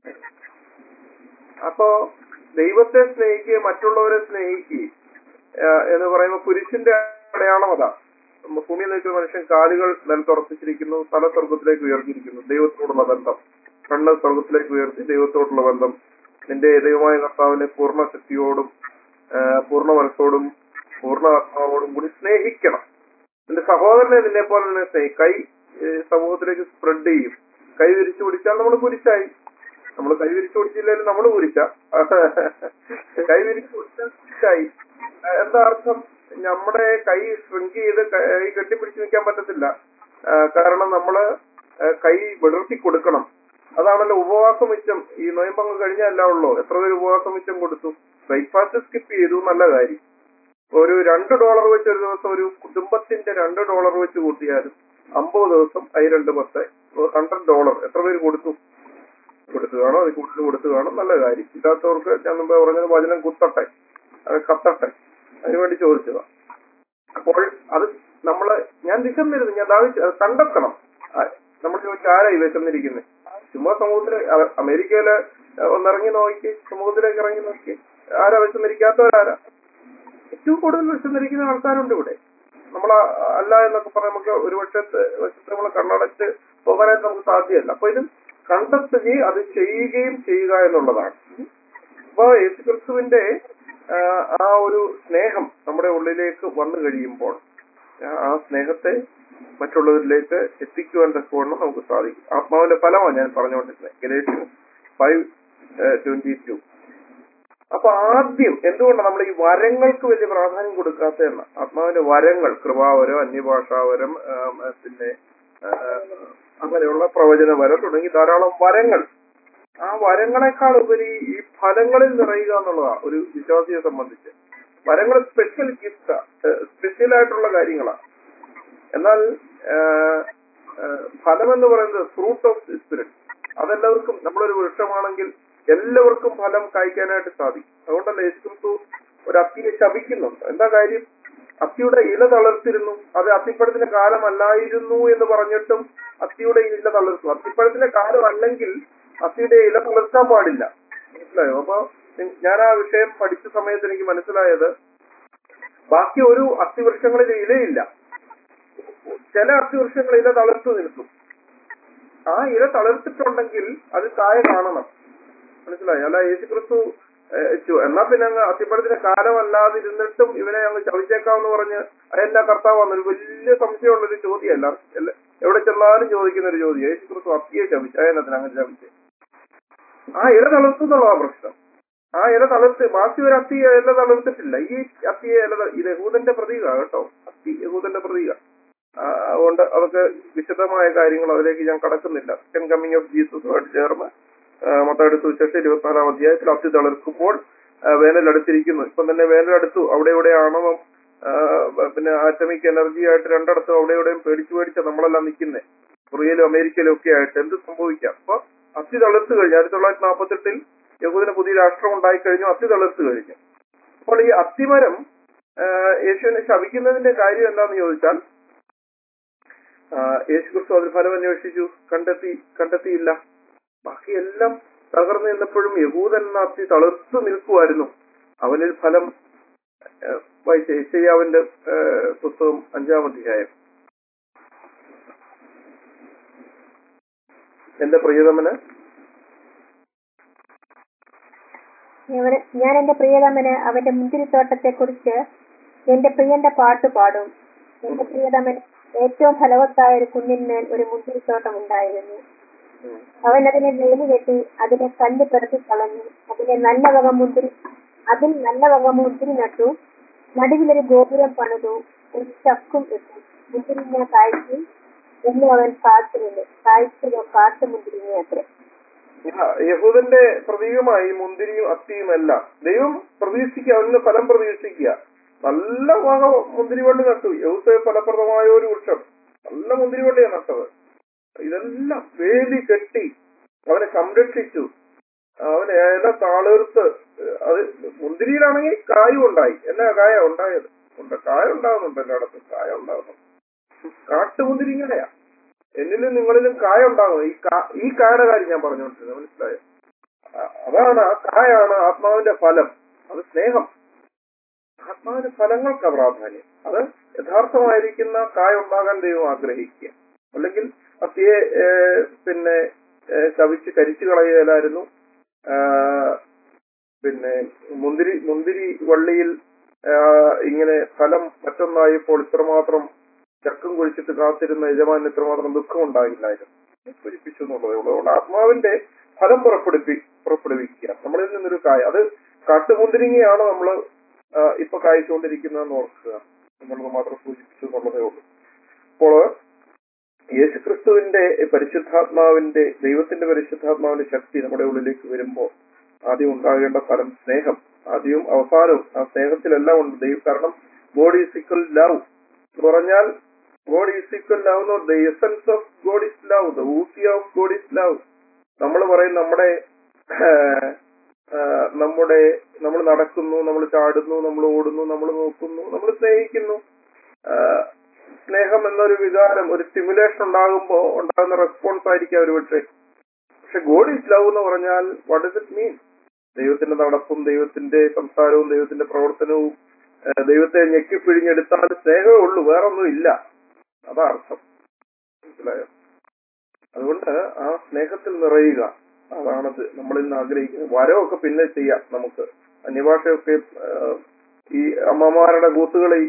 അപ്പോ ദൈവത്തെ സ്നേഹിക്കുകയും മറ്റുള്ളവരെ സ്നേഹിക്കുകയും ആ, എന്ന് പറയുമ്പോൾ കുരിശിന്റെ അടയാളം അതാ നമ്മ ഭൂമിയിൽ നിൽക്കുന്ന മനുഷ്യൻ കാലുകൾ നിലത്തുറപ്പിച്ചിരിക്കുന്നു തല സ്വർഗത്തിലേക്ക് ഉയർത്തിയിരിക്കുന്നു ദൈവത്തോടുള്ള ബന്ധം കണ്ണ് സ്വർഗത്തിലേക്ക് ഉയർത്തി ദൈവത്തോടുള്ള ബന്ധം നിന്റെ ദൈവമായ കർത്താവിനെ പൂർണ്ണ ശക്തിയോടും ആ, പൂർണ്ണ മനസ്സോടും പൂർണ്ണ ആത്മാവോടും കൂടി സ്നേഹിക്കണം നിന്റെ സഹോദരനെ നിന്നെ പോലെ തന്നെ സ്നേഹി കൈ ഏ, സമൂഹത്തിലേക്ക് സ്പ്രെഡ് ചെയ്യും കൈ വിരിച്ചു പിടിച്ചാൽ നമ്മൾ കുരിശായി നമ്മൾ കൈ വിരിച്ചു പിടിച്ചില്ലെങ്കിലും നമ്മൾ കുരിച്ച കൈ വിരിച്ചു പിടിച്ചാൽ കുരിശായി ആ, എന്താ അർത്ഥം നമ്മുടെ കൈ ഷ്രിങ്ക് ചെയ്ത് കൈ കെട്ടിപ്പിടിച്ച് നിൽക്കാൻ പറ്റത്തില്ല ആ, കാരണം നമ്മള് ആ, കൈ വിടർത്തി കൊടുക്കണം അതാണല്ലോ ഉപവാസം മിച്ചം ഈ നോയമ്പങ്ങ് കഴിഞ്ഞല്ല ഉള്ളൂ എത്ര പേര് ഉപവാസം മിച്ചം കൊടുത്തു ബ്രേക്ക്ഫാസ്റ്റ് സ്കിപ്പ് ചെയ്തു നല്ല കാര്യം ഒരു രണ്ട് ഡോളർ വെച്ച് ഒരു ദിവസം ഒരു കുടുംബത്തിന്റെ രണ്ട് ഡോളർ വെച്ച് കൂട്ടിയാലും അമ്പത് ദിവസം അയി രണ്ട് പത്ത് ഹൺഡ്രഡ് ഡോളർ എത്ര പേര് കൊടുത്തു കൊടുത്തു കാണും അത് കൂടുതൽ കൊടുത്തു കാണും നല്ല കാര്യം ഇല്ലാത്തവർക്ക് ഞാൻ മുമ്പേ പറഞ്ഞത് വചനം കുത്തട്ടെ അത് കത്തട്ടെ അതിനുവേണ്ടി ചോദിച്ചതാ അപ്പോൾ അത് നമ്മള് ഞാൻ വിശന്നിരുന്നു ഞാൻ ദാഹിച്ചു അത് കണ്ടെത്തണം നമ്മൾ ചോദിച്ചാൽ ആരാ ഈ വിശന്നിരിക്കുന്നത് ചുമ്മാ സമൂഹത്തില് അ- അമേരിക്കയില് ഒന്നിറങ്ങി നോക്കി സമൂഹത്തിലേക്ക് ഇറങ്ങി നോക്കി ആരാ വിശന്നിരിക്കാത്തവരാരാ ഏറ്റവും കൂടുതൽ വിശന്നിരിക്കുന്ന ആൾക്കാരുണ്ട് ഇവിടെ നമ്മൾ അല്ല എന്നൊക്കെ പറഞ്ഞാൽ നമുക്ക് ഒരു വശത്ത് വശത്ത് നമ്മൾ കണ്ണടച്ച് പോകാനായിട്ട് നമുക്ക് സാധ്യമല്ല അപ്പൊ ഇത് കണ്ടെത്തുകയും അത് ചെയ്യുകയും ചെയ്യുക എന്നുള്ളതാണ് അപ്പൊ യേശുക്രിസ്തുവിന്റെ ആ, ആ ഒരു സ്നേഹം നമ്മുടെ ഉള്ളിലേക്ക് വന്നു കഴിയുമ്പോൾ ആ- ആ സ്നേഹത്തെ മറ്റുള്ളവരിലേക്ക് എത്തിക്കുവാൻ തക്കവണ്ണം നമുക്ക് സാധിക്കും ആത്മാവിന്റെ ഫലമാണ് ഞാൻ പറഞ്ഞുകൊണ്ടിരുന്നത് ഗലേഷ്യൻ ഫൈവ് ട്വന്റി ടു അപ്പൊ ആദ്യം എന്തുകൊണ്ടാണ് നമ്മൾ ഈ വരങ്ങൾക്ക് വലിയ പ്രാധാന്യം കൊടുക്കാത്തതെന്ന് ആത്മാവിന്റെ വരങ്ങൾ കൃപാവരം അന്യഭാഷാവരം ആം, പിന്നെ ആ, അങ്ങനെയുള്ള പ്രവചനവരം തുടങ്ങി ധാരാളം വരങ്ങൾ ആ വരങ്ങളെക്കാൾ ഉപരി ഈ ഫലങ്ങളിൽ നിറയുക എന്നുള്ളതാണ് ഒരു വിശ്വാസിയെ സംബന്ധിച്ച് വരങ്ങൾ സ്പെഷ്യൽ ഗിഫ്റ്റാ സ്പെഷ്യൽ ആയിട്ടുള്ള കാര്യങ്ങളാണ് എന്നാൽ ആ, ആ, ഫലം എന്ന് പറയുന്നത് ഫ്രൂട്ട് ഓഫ് സ്പിരിറ്റ് അതെല്ലാവർക്കും നമ്മളൊരു വൃക്ഷമാണെങ്കിൽ എല്ലാവർക്കും ഫലം കായ്ക്കാനായിട്ട് സാധിക്കും അതുകൊണ്ടല്ല യേശുക്രിസ്തു ഒരു അത്തിയെ ശപിക്കുന്നുണ്ട് എന്താ കാര്യം അത്തിയുടെ ഇല തളർത്തിരുന്നു അത് അത്തിപ്പഴത്തിന്റെ കാലമല്ലായിരുന്നു എന്ന് പറഞ്ഞിട്ടും അത്തിയുടെ ഇല തളർത്തു അത്തിപ്പഴത്തിന്റെ കാലമല്ലെങ്കിൽ അത്തിയുടെ ഇല തളർത്താൻ പാടില്ല മനസ്സിലായോ അപ്പൊ നി- ഞാൻ ആ വിഷയം പഠിച്ച സമയത്ത് എനിക്ക് മനസ്സിലായത് ബാക്കി ഒരു അത്തിവൃക്ഷങ്ങളിൽ ഇലയില്ല ചില അത്തിവൃക്ഷങ്ങൾ ഇല തളർത്തു നിൽക്കും ആ ഇല തളർത്തിട്ടുണ്ടെങ്കിൽ അത് കായ കാണണം മനസ്സിലായി അല്ല യേശുക്രിസ്തു ഏഹ്, ചു- എന്നാ പിന്നെ അങ്ങ് അത്തിപ്പഴത്തിന്റെ കാലമല്ലാതിരുന്നിട്ടും ഇവനെ അങ്ങ് ചവിച്ചേക്കാമെന്ന് പറഞ്ഞ് അതെന്നാ കർത്താവാന്ന് ഒരു വലിയ സംശയമുള്ള ഒരു ചോദ്യമല്ല എല്ലാ- എവിടെ ചെന്നാലും ചോദിക്കുന്ന ഒരു ചോദ്യം യേശുക്രിസ്തു അത്തിയെ ചവിച്ചു അതിനകത്തിന് അങ്ങനെ ചവിച്ചേ ആ ഇല തളർത്തുന്നുള്ളതാ പ്രശ്നം ആ ഇല തളർത്ത് ബാക്കി ഒരു അത്തി ഇല തളർത്തിട്ടില്ല ഈ അത്തിയെ ഇല ത- ഇത് യഹൂദന്റെ പ്രതീക കേട്ടോ അത്തി യഹൂദന്റെ പ്രതീക ആ, അതുകൊണ്ട് അതൊക്കെ വിശദമായ കാര്യങ്ങൾ അതിലേക്ക് ഞാൻ കടക്കുന്നില്ല സെക്കൻഡ് കമ്മിങ് ഓഫ് ജീസസുമായിട്ട് ചേർന്ന് മത്തായുടെ സുവിശേഷം ഇരുപത്തിനാലാം അധ്യായത്തിൽ അത്തി തളർക്കുമ്പോൾ ആ, വേനൽ അടുത്തിരിക്കുന്നു ഇപ്പം തന്നെ വേനൽ അടുത്തു അവിടെ ഇവിടെ ആണവം ആ, പിന്നെ ആറ്റമിക് എനർജി ആയിട്ട് രണ്ടിടത്തും അവിടെ ഇവിടെയും പേടിച്ചു പേടിച്ച നമ്മളെല്ലാം നിൽക്കുന്നത് കൊറിയയിലും അമേരിക്കയിലും ഒക്കെ ആയിട്ട് എന്ത് സംഭവിക്കാം അപ്പൊ അത്തി തളർത്തു കഴിഞ്ഞു ആയിരത്തി തൊള്ളായിരത്തി നാൽപ്പത്തെട്ടിൽ യഹൂദിന് പുതിയ രാഷ്ട്രം ഉണ്ടായി കഴിഞ്ഞു അത്തി തളർത്തു കഴിഞ്ഞു അപ്പോൾ ഈ അത്തിമരം ആ, യേശുവിനെ ശപിക്കുന്നതിന്റെ കാര്യം എന്താണെന്ന് ചോദിച്ചാൽ ആ, യേശുക്രിസ്തു അതിൽ ഫലം അന്വേഷിച്ചു കണ്ടെത്തി കണ്ടെത്തിയില്ല ബാക്കിയെല്ലാം തകർന്നു നിന്നപ്പോഴും യഹൂദൻ നാത്തി തളർത്തു നിൽക്കുമായിരുന്നു അവനിൽ ഫലം ആ, വായിച്ച യേശയ്യാവിന്റെ ആ, പുസ്തകം അഞ്ചാം അധ്യായം എന്റെ പ്രിയതമന് അവന് ഞാൻ എന്റെ പ്രിയതമന് അവന്റെ മുന്തിരിത്തോട്ടത്തെ കുറിച്ച് എന്റെ പ്രിയന്റെ പാട്ട് പാടും എന്റെ പ്രിയതമൻ ഏറ്റവും ഫലവത്തായ ഒരു കുന്നിന്മേൽ ഒരു മുന്തിരിത്തോട്ടം ഉണ്ടായിരുന്നു ഉം. അവൻ അതിനെ വേലി കെട്ടി അതിനെ കല്ല് പെറുക്കി കളഞ്ഞു അതിനെ നല്ല വക മുന്തിരി അതിൽ നല്ല വക മുന്തിരി നട്ടു നടുവിലൊരു ഗോപുരം പണിതു ഒരു ചക്കും ഇട്ടു മുന്തിരിങ്ങ കായ്ച്ചു എന്ന് അവൻ കാത്തിരുന്നു കായ്ച്ചതോ കാട്ടുമുന്തിരിങ്ങ അത്രേ യ- യഹൂദന്റെ പ്രതീകമായി മുന്തിരിയും അത്തിയും എല്ലാം ദൈവം പ്രതീക്ഷിക്കുക അവന് ഫലം പ്രതീക്ഷിക്കുക നല്ല വക മുന്തിരിവള്ളി നട്ടു യഹൂദ ഫലപ്രദമായ ഒരു വൃക്ഷം നല്ല മുന്തിരിവള്ളിയാണ് നട്ടത് ഇതെല്ലാം വേലി കെട്ടി അവനെ സംരക്ഷിച്ചു അവന് ഇല താളേർത്ത് അത് മുന്തിരിയിലാണെങ്കിൽ കായും ഉണ്ടായി എന്നാ കായ ഉണ്ടായത് ഉണ്ട് കായ ഉണ്ടാകുന്നുണ്ട് എല്ലായിടത്തും കായ ഉണ്ടാകുന്നുണ്ട് കാട്ടുമുന്തിരി ഇങ്ങനെയാ എന്നിലും നിങ്ങളിലും കായ ഉണ്ടാകും ഈ കാ- ഈ കായുടെ കാര്യം ഞാൻ പറഞ്ഞുകൊണ്ടിരുന്നത് മനസ്സിലായോ അ- അതാണ് ആ കായാണ് ആത്മാവിന്റെ ഫലം അത് സ്നേഹം ആത്മാവിന്റെ ഫലങ്ങൾക്ക് പ്രാധാന്യം അത് യഥാർത്ഥമായിരിക്കുന്ന കായ ഉണ്ടാകാൻ ദൈവം ആഗ്രഹിക്കുക അല്ലെങ്കിൽ അത്തിയെ ഏഹ്, പിന്നെ ഏഹ്, ശവിച്ച് കരിച്ചു കളയലായിരുന്നു പിന്നെ മുന്തിരി മുന്തിരി വള്ളിയിൽ ആഹ്, ഇങ്ങനെ ഫലം മറ്റൊന്നായപ്പോൾ ഇത്രമാത്രം ചക്കം കുഴിച്ചിട്ട് കാത്തിരുന്ന യജമാൻ ഇത്രമാത്രം ദുഃഖം ഉണ്ടായില്ലായിരുന്നു സൂചിപ്പിച്ചു എന്നുള്ളതേ ഉള്ളൂ അതുകൊണ്ട് ആത്മാവിന്റെ ഫലം പുറപ്പെടുപ്പി പുറപ്പെടുവിക്കുക നമ്മളിൽ നിന്നൊരു കായ അത് കാട്ടുമുന്തിരിങ്ങയാണ് നമ്മൾ ഇപ്പൊ കായ്ച്ചുകൊണ്ടിരിക്കുന്നതെന്ന് ഓർക്കുക എന്നുള്ളത് മാത്രം സൂചിപ്പിച്ചു എന്നുള്ളതേ ഉള്ളൂ അപ്പോൾ യേശുക്രിസ്തുവിന്റെ പരിശുദ്ധാത്മാവിന്റെ ദൈവത്തിന്റെ പരിശുദ്ധാത്മാവിന്റെ ശക്തി നമ്മുടെ ഉള്ളിലേക്ക് വരുമ്പോൾ ആദ്യം ഉണ്ടാകേണ്ട ഫലം സ്നേഹം ആദ്യവും അവസാനവും ആ സ്നേഹത്തിലെല്ലാം ഉണ്ട് ദൈവം കാരണം ഗോഡ് ഈസ് ഈക്വൽ ലവ് എന്ന് പറഞ്ഞാൽ ഗോഡ് ഈസ് ഈക്വൽ ലവ് എന്ന് the essence of God is love the ousia of God is love നമ്മൾ പറയും നമ്മുടെ ആഹ്, ആഹ്, നമ്മുടെ നമ്മൾ നടക്കുന്നു നമ്മൾ ചാടുന്നു നമ്മൾ ഓടുന്നു നമ്മൾ നോക്കുന്നു നമ്മൾ സ്നേഹിക്കുന്നു ആഹ്, സ്നേഹം എന്നൊരു വികാരം ഒരു സ്റ്റിമുലേഷൻ ഉണ്ടാകുമ്പോൾ ഉണ്ടാകുന്ന റെസ്പോൺസ് ആയിരിക്കും ഒരു പക്ഷേ പക്ഷെ ഗോഡ് ഈസ് ലവ് എന്ന് പറഞ്ഞാൽ വാട്ട് ഇസ് ഇറ്റ് മീൻ ദൈവത്തിന്റെ നടപ്പും ദൈവത്തിന്റെ സംസാരവും ദൈവത്തിന്റെ പ്രവർത്തനവും ഏഹ് ദൈവത്തെ ഞെക്കി പിഴിഞ്ഞെടുത്താൽ സ്നേഹമേ ഉള്ളൂ വേറൊന്നും ഇല്ല അതാ അർത്ഥം മനസ്സിലായോ അതുകൊണ്ട് ആ സ്നേഹത്തിൽ നിറയുക അതാണ് ഇത് നമ്മളിൽ നിന്ന് ആഗ്രഹിക്കുന്നത് വരമൊക്കെ പിന്നെ ചെയ്യാം നമുക്ക് അന്യഭാഷയൊക്കെ ഏഹ്, ഈ അമ്മമാരുടെ കൂത്തുകളി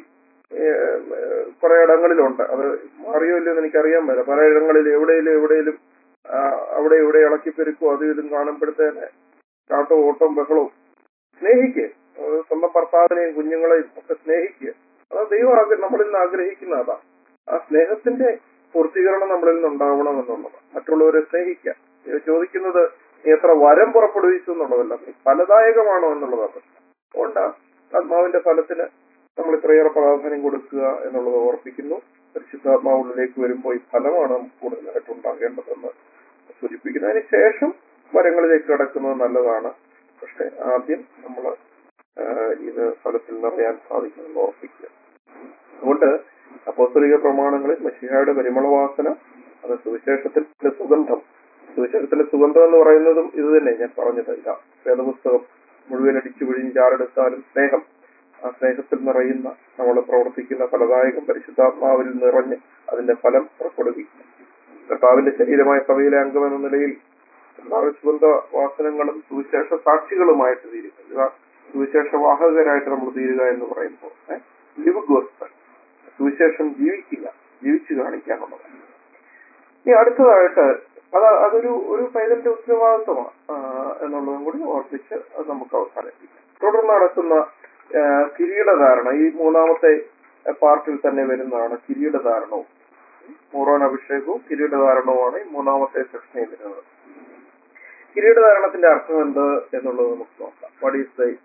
കുറെ ഇടങ്ങളിലുണ്ട് അത് മാറിയോ ഇല്ലയോ എന്ന് എനിക്കറിയാൻ പറ്റില്ല പല ഇടങ്ങളിൽ എവിടെയും എവിടെയും അവിടെ ഇവിടെ ഇളക്കിപ്പെരുക്കും അതും ഇതും കാണുമ്പോഴത്തേന് ചാട്ടവും ഓട്ടവും ബഹളവും സ്നേഹിക്കുക അത് സ്വന്തം ഭർത്താവിനെയും കുഞ്ഞുങ്ങളെയും ഒക്കെ സ്നേഹിക്കുക അത് ദൈവം ആഗ്ര- നമ്മളിൽ നിന്ന് ആഗ്രഹിക്കുന്ന അതാ ആ സ്നേഹത്തിന്റെ പൂർത്തീകരണം നമ്മളിൽ നിന്ന് ഉണ്ടാവണം എന്നുള്ളത് മറ്റുള്ളവരെ സ്നേഹിക്കുക ഇത് ചോദിക്കുന്നത് നീ എത്ര വരം പുറപ്പെടുവിച്ചു എന്നുള്ളതല്ല നീ ഫലദായകമാണോ എന്നുള്ളതാണ് പ്രശ്നം അതുകൊണ്ട് ആത്മാവിന്റെ ഫലത്തിന് നമ്മൾ ഇത്രയേറെ പ്രാധാന്യം കൊടുക്കുക എന്നുള്ളത് ഓർപ്പിക്കുന്നു പരിശുദ്ധാത്മാവുള്ളിലേക്ക് വരുമ്പോൾ ഈ ഫലമാണ് നമുക്ക് കൂടുതലായിട്ട് ഉണ്ടാകേണ്ടതെന്ന് സൂചിപ്പിക്കുന്നു അതിന് ശേഷം വരങ്ങളിലേക്ക് കടക്കുന്നത് നല്ലതാണ് പക്ഷെ ആദ്യം നമ്മൾ ഇത് ഫലത്തിൽ നിറയാൻ സാധിക്കുമെന്ന് ഓർപ്പിക്കുക അതുകൊണ്ട് അപ്പോസ്തലിക പ്രമാണങ്ങളിൽ മഷിഹായുടെ പരിമളവാസന അത് സുവിശേഷത്തിന്റെ സുഗന്ധം സുവിശേഷത്തിന്റെ സുഗന്ധം എന്ന് പറയുന്നതും ഇത് തന്നെ ഞാൻ പറഞ്ഞത് ഇതാ വേദപുസ്തകം മുഴുവൻ അടിച്ചു പിഴിഞ്ഞ് ചാരെടുത്താലും സ്നേഹം ആ സ്നേഹത്തിൽ നിറയുന്ന നമ്മൾ പ്രവർത്തിക്കുന്ന ഫലദായകം പരിശുദ്ധാത്മാവിൽ നിറഞ്ഞ് അതിന്റെ ഫലം പുറപ്പെടുവിക്കും കർത്താവിന്റെ ശരീരമായ സഭയിലെ അംഗം എന്ന നിലയിൽ കർത്താവ് സുഗന്ധ വാസനങ്ങളും സുവിശേഷ സാക്ഷികളുമായിട്ട് തീരുക സുവിശേഷ വാഹകരായിട്ട് നമ്മൾ തീരുക എന്ന് പറയുമ്പോൾ ലിവ് ഗോസ്പൽ സുവിശേഷം ജീവിക്കുക ജീവിച്ചു കാണിക്കാനുള്ളത് ഇനി അടുത്തതായിട്ട് അത് അതൊരു ഒരു പൈതന്റെ ഉത്തരവാദിത്വമാണ് ആ, എന്നുള്ളതും കൂടി ഓർപ്പിച്ച് അത് നമുക്ക് അവസാനിപ്പിക്കാം തുടർന്ന് നടക്കുന്ന ആ, കിരീടധാരണ ഈ മൂന്നാമത്തെ പാർട്ടിൽ തന്നെ വരുന്നതാണ് കിരീടധാരണവും മൂറോൻ അഭിഷേകവും കിരീടധാരണവുമാണ് ഈ മൂന്നാമത്തെ സെക്ഷനിൽ വരുന്നത് കിരീടധാരണത്തിന്റെ അർത്ഥം എന്ത് എന്നുള്ളത് നമുക്ക് നോക്കാം what is the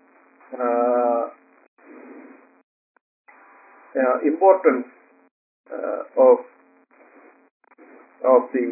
importance of of the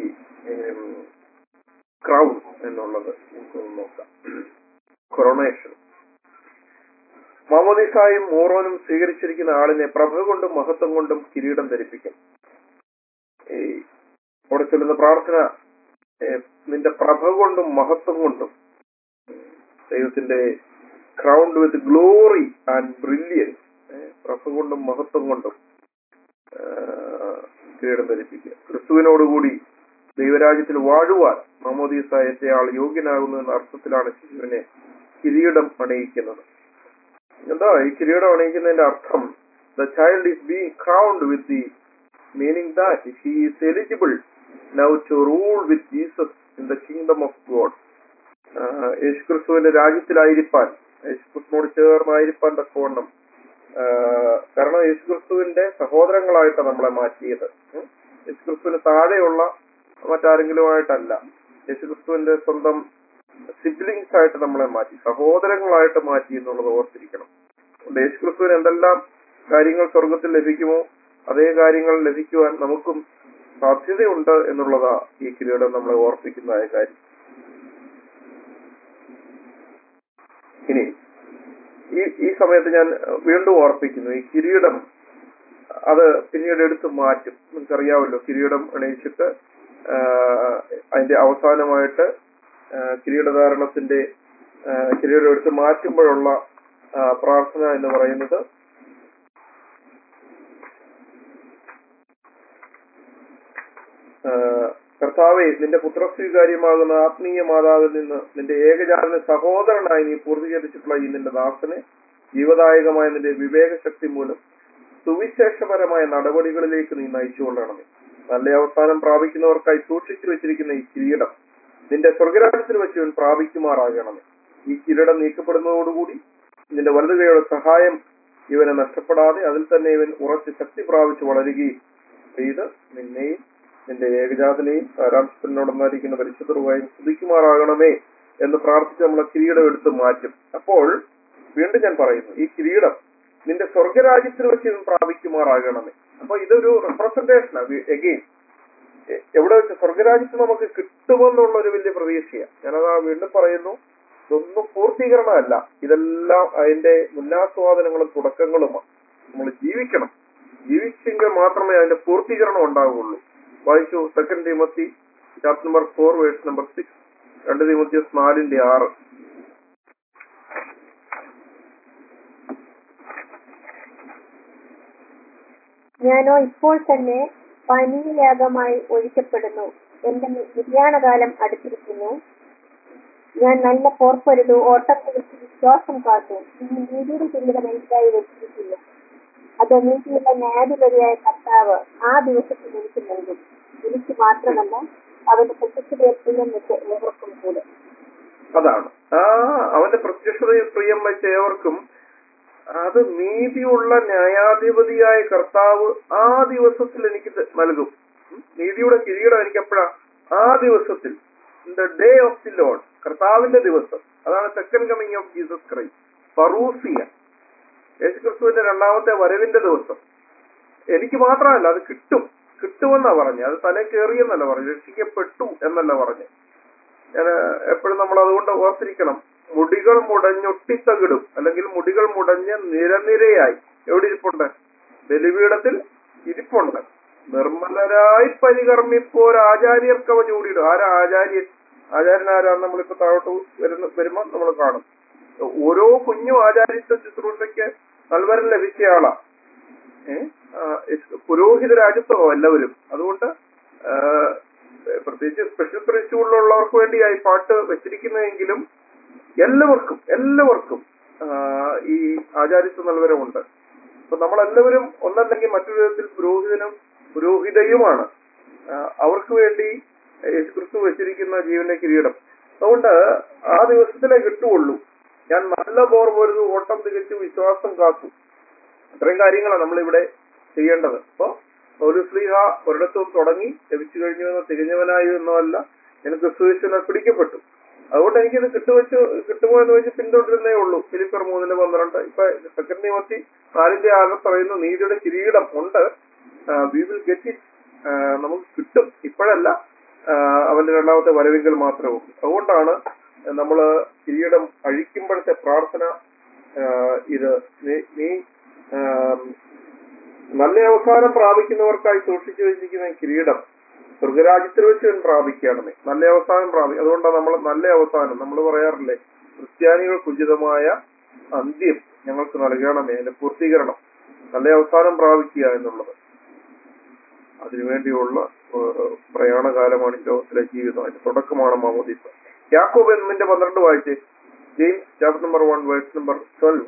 crown എന്നുള്ളത് നമുക്കൊന്ന് നോക്കാം കൊറോണേഷൻ മാമോദിസായും മോറോനും സ്വീകരിച്ചിരിക്കുന്ന ആളിനെ പ്രഭ കൊണ്ടും മഹത്വം കൊണ്ടും കിരീടം ധരിപ്പിക്കും ഈ അവിടെ ചൊല്ലുന്ന പ്രാർത്ഥന ഏ, നിന്റെ പ്രഭ കൊണ്ടും മഹത്വം കൊണ്ടും ദൈവത്തിന്റെ crowned with glory and brilliance പ്രഭ കൊണ്ടും മഹത്വം കൊണ്ടും ആ, കിരീടം ധരിപ്പിക്കുക ക്രിസ്തുവിനോടുകൂടി ദൈവരാജ്യത്തിൽ വാഴുവാൻ മമോദീസ ആൾ യോഗ്യനാകുന്നു എന്ന അർത്ഥത്തിലാണ് ശിശുവിനെ കിരീടം അണിയിക്കുന്നത് എന്താ ഈ കിരീടം അണിയിക്കുന്നതിന്റെ അർത്ഥം the child is being crowned with the meaning that he is eligible now to rule with Jesus in the kingdom of God യേശുക്രിസ്തുവിന്റെ രാജ്യത്തിലായിരിക്കാൻ യേശുക്രിസ്തുവിനോട് ചേർന്നായിരിക്കാൻ തക്കവണ്ണം ആ, കാരണം യേശുക്രിസ്തുവിന്റെ സഹോദരങ്ങളായിട്ട് നമ്മളെ മാറ്റിയത് ഉം. യേശുക്രിസ്തുവിന് താഴെയുള്ള മറ്റാരെങ്കിലുമായിട്ടല്ല യേശുക്രിസ്തുവിന്റെ സ്വന്തം സിബ്ലിങ്സ് ആയിട്ട് നമ്മളെ മാറ്റി സഹോദരങ്ങളായിട്ട് മാറ്റി എന്നുള്ളത് ഓർത്തിരിക്കണം അതുകൊണ്ട് യേശുക്രിസ്തുവിന് എന്തെല്ലാം കാര്യങ്ങൾ സ്വർഗത്തിൽ ലഭിക്കുമോ അതേ കാര്യങ്ങൾ ലഭിക്കുവാൻ നമുക്കും സാധ്യതയുണ്ട് എന്നുള്ളതാ ഈ കിരീടം നമ്മളെ ഓർപ്പിക്കുന്നതായ കാര്യം ഇനി ഈ ഈ സമയത്ത് ഞാൻ വീണ്ടും ഓർപ്പിക്കുന്നു ഈ കിരീടം അത് പിന്നീട് എടുത്ത് മാറ്റും നിങ്ങൾക്കറിയാമല്ലോ കിരീടം അണിയിച്ചിട്ട് ആ, അതിന്റെ അവസാനമായിട്ട് ആ, കിരീടധാരണത്തിന്റെ ആ, കിരീടം എടുത്ത് മാറ്റുമ്പോഴുള്ള ആ, പ്രാർത്ഥന എന്ന് പറയുന്നത് ആ, കർത്താവെ നിന്റെ പുത്രസ്വീകാര്യമാകുന്ന ആത്മീയ മാതാവിൽ നിന്ന് നിന്റെ ഏകജാതന സഹോദരനായി നീ പൂർത്തീകരിച്ചിട്ടുള്ള ഈ നിന്റെ ദാസനെ ജീവദായകമായ നിന്റെ വിവേകശക്തി മൂലം സുവിശേഷപരമായ നടപടികളിലേക്ക് നീ നയിച്ചുകൊള്ളണമേ നല്ല അവസാനം പ്രാപിക്കുന്നവർക്കായി സൂക്ഷിച്ചു വെച്ചിരിക്കുന്ന ഈ കിരീടം നിന്റെ സ്വർഗരാജ്യത്തിൽ വെച്ച് ഇവൻ പ്രാപിക്കുമാറാകണമേ ഈ കിരീടം നീക്കപ്പെടുന്നതോടുകൂടി നിന്റെ വലതുകൈയുടെ സഹായം ഇവനെ നഷ്ടപ്പെടാതെ അതിൽ തന്നെ ഇവൻ ഉറച്ച് ശക്തി പ്രാപിച്ച് വളരുകയും ചെയ്ത് നിന്നെയും നിന്റെ ഏകജാതനെയും സാരാംശത്തിനോടൊന്നായിരിക്കുന്ന പരിശുദ്ധറുവായും സ്തുതിക്കുമാറാകണമേ എന്ന് പ്രാർത്ഥിച്ച് നമ്മളെ കിരീടം എടുത്ത് മാറ്റും അപ്പോൾ വീണ്ടും ഞാൻ പറയുന്നു ഈ കിരീടം നിന്റെ സ്വർഗരാജ്യത്തിൽ വെച്ച് ഇവൻ പ്രാപിക്കുമാറാകണമേ അപ്പൊ ഇതൊരു റെപ്രസെന്റേഷനാണ് എഗെയിൻ എവിടെ വെച്ച് സ്വർഗരാജ്യത്ത് നമുക്ക് കിട്ടുമെന്നുള്ള ഒരു വലിയ പ്രതീക്ഷയാണ് ഞാനത് ആ വീണ്ടും പറയുന്നു ഇതൊന്നും പൂർത്തീകരണമല്ല ഇതെല്ലാം അതിന്റെ മുന്നാസ്വാദനങ്ങളും തുടക്കങ്ങളുമാണ് നമ്മൾ ജീവിക്കണം ജീവിച്ചെങ്കിൽ മാത്രമേ അതിന്റെ പൂർത്തീകരണം ഉണ്ടാവുകയുള്ളൂ വായിച്ചു second Timothy chapter number four verse number six രണ്ട് തിമത്തിയസ് നാലിന്റെ ആറ് ഞാനോ ഇപ്പോൾ തന്നെ പാനീയയാഗമായി ഒഴിക്കപ്പെടുന്നു എന്റെ നിര്യാണകാലം അടുത്തിരിക്കുന്നു ഞാൻ നല്ല പോർപ്പൊരുതു ഓട്ടത്തിൽ വിശ്വാസം കാത്തു ഇനി നീതിയുടെ കിരീടം എനിക്കായി വെച്ചിരിക്കുന്നു അത് നീതിയുള്ള ന്യായാധിപതിയായ കർത്താവ് ആ ദിവസത്തിൽ എനിക്ക് നൽകും എനിക്ക് മാത്രമല്ല അവന്റെ പ്രത്യക്ഷതയെ പ്രിയം വെച്ച് ഏവർക്കും കൂടെ അതാണ് ആ അവന്റെ പ്രത്യക്ഷതയിൽ പ്രിയം വെച്ച ഏവർക്കും അത് നീതിയുള്ള ന്യായാധിപതിയായ കർത്താവ് ആ ദിവസത്തിൽ എനിക്ക് ത- നൽകും ഉം. നീതിയുടെ കിരീടം എനിക്ക് എപ്പോഴാ ആ ദിവസത്തിൽ in the day of the Lord കർത്താവിന്റെ ദിവസം അതാണ് second coming of Jesus Christ parousia യേശുക്രിസ്തുവിന്റെ രണ്ടാമത്തെ വരവിന്റെ ദിവസം എനിക്ക് മാത്രമല്ല അത് കിട്ടും കിട്ടുമെന്നാ പറഞ്ഞു അത് തലേ കയറിയെന്നല്ല പറഞ്ഞു രക്ഷിക്കപ്പെട്ടു എന്നല്ല പറഞ്ഞു ഞാൻ എപ്പോഴും നമ്മൾ അതുകൊണ്ട് ഓർത്തിരിക്കണം മുടികൾ മുടഞ്ഞൊട്ടിത്തകിടും അല്ലെങ്കിൽ മുടികൾ മുടഞ്ഞ് നിരനിരയായി എവിടെ ഇരിപ്പുണ്ട് ബലിപീഠത്തിൽ ഇരിപ്പുണ്ട് നിർമ്മലരായി പരികർമ്മിപ്പോർ ആചാര്യർക്ക് അവ ചൂടിയിടും ആരാ ആചാര്യൻ ആചാര്യൻ ആരാന്ന് നമ്മളിപ്പോ താഴോട്ട് വരുന്ന വരുമ്പോൾ നമ്മൾ കാണും ഓരോ കുഞ്ഞു ആചാര്യത്വ ശുശ്രൂഷയ്ക്ക് നൽവരം ലഭിച്ചയാളാ ഏഹ് പുരോഹിത രാജ്യത്വമോ എല്ലാവരും അതുകൊണ്ട് ആ, പ്രത്യേകിച്ച് സ്പെഷ്യൽ പ്രിൻസിപ്പിളുള്ളവർക്ക് വേണ്ടിയായി പാട്ട് വെച്ചിരിക്കുന്നതെങ്കിലും എല്ലാവർക്കും എല്ലാവർക്കും ആ, ഈ ആചാരിത്വ നൽവരമുണ്ട് അപ്പൊ നമ്മളെല്ലാവരും ഒന്നല്ലെങ്കിൽ മറ്റൊരു വിധത്തിൽ പുരോഹിതനും പുരോഹിതയുമാണ് ആ, അവർക്ക് വേണ്ടി യേശുക്രിസ്തു വെച്ചിരിക്കുന്ന ജീവന്റെ കിരീടം അതുകൊണ്ട് ആ ദിവസത്തിലേ കിട്ടുള്ളൂ ഞാൻ നല്ല പോർ പൊരുതു ഓട്ടം തികച്ചു വിശ്വാസം കാത്തു ഇത്രയും കാര്യങ്ങളാണ് നമ്മളിവിടെ ചെയ്യേണ്ടത് അപ്പോ ഒരു സ്ലീഹ ഒരിടത്തും തുടങ്ങി ലഭിച്ചു കഴിഞ്ഞു എന്ന് തികഞ്ഞവനായി എന്നല്ല ഞാൻ ക്രിസ്തുവിനെ പിടിക്കപ്പെട്ടു അതുകൊണ്ട് എനിക്കിത് കിട്ടുവെച്ച് കിട്ടുമോ എന്ന് വെച്ച് പിന്തുടരുന്നേ ഉള്ളൂ ഫിലിപ്പർ മൂന്നിന് പന്ത്രണ്ട് ഇപ്പൊ സെക്കൻഡ് നിയമത്തി നാലിന്റെ ആറ് പറയുന്നു നീതിയുടെ കിരീടം ഉണ്ട് വി വിൽ ഗെറ്റ് ഇറ്റ് നമുക്ക് കിട്ടും ഇപ്പോഴല്ല ആ, അവന്റെ രണ്ടാമത്തെ വരവെങ്കിൽ മാത്രമേ ഉള്ളൂ അതുകൊണ്ടാണ് നമ്മള് കിരീടം അഴിക്കുമ്പോഴത്തെ പ്രാർത്ഥന ആ, ഇത് നീ- നീ ആം, നല്ല അവസാനം പ്രാപിക്കുന്നവർക്കായി സൂക്ഷിച്ചു വെച്ചിരിക്കുന്ന ഈ കിരീടം സ്വർഗരാജ്യത്തിൽ വെച്ച് ഞാൻ പ്രാപിക്കുകയാണെന്നേ നല്ല അവസാനം പ്രാപിക്കും അതുകൊണ്ടാണ് നമ്മൾ നല്ല അവസാനം നമ്മൾ പറയാറില്ലേ ക്രിസ്ത്യാനികൾക്ക് ഉചിതമായ അന്ത്യം ഞങ്ങൾക്ക് നൽകണമേ അതിന്റെ പൂർത്തീകരണം നല്ല അവസാനം പ്രാപിക്കുക എന്നുള്ളത് അതിനുവേണ്ടിയുള്ള ഏഹ്, പ്രയാണകാലമാണ് ഈ ലോകത്തിലെ ജീവിതം അതിന്റെ തുടക്കമാണ് മാമോദീസ യാക്കോബ് എന്നിന്റെ പന്ത്രണ്ട് വായിച്ചേ James chapter number one verse number twelve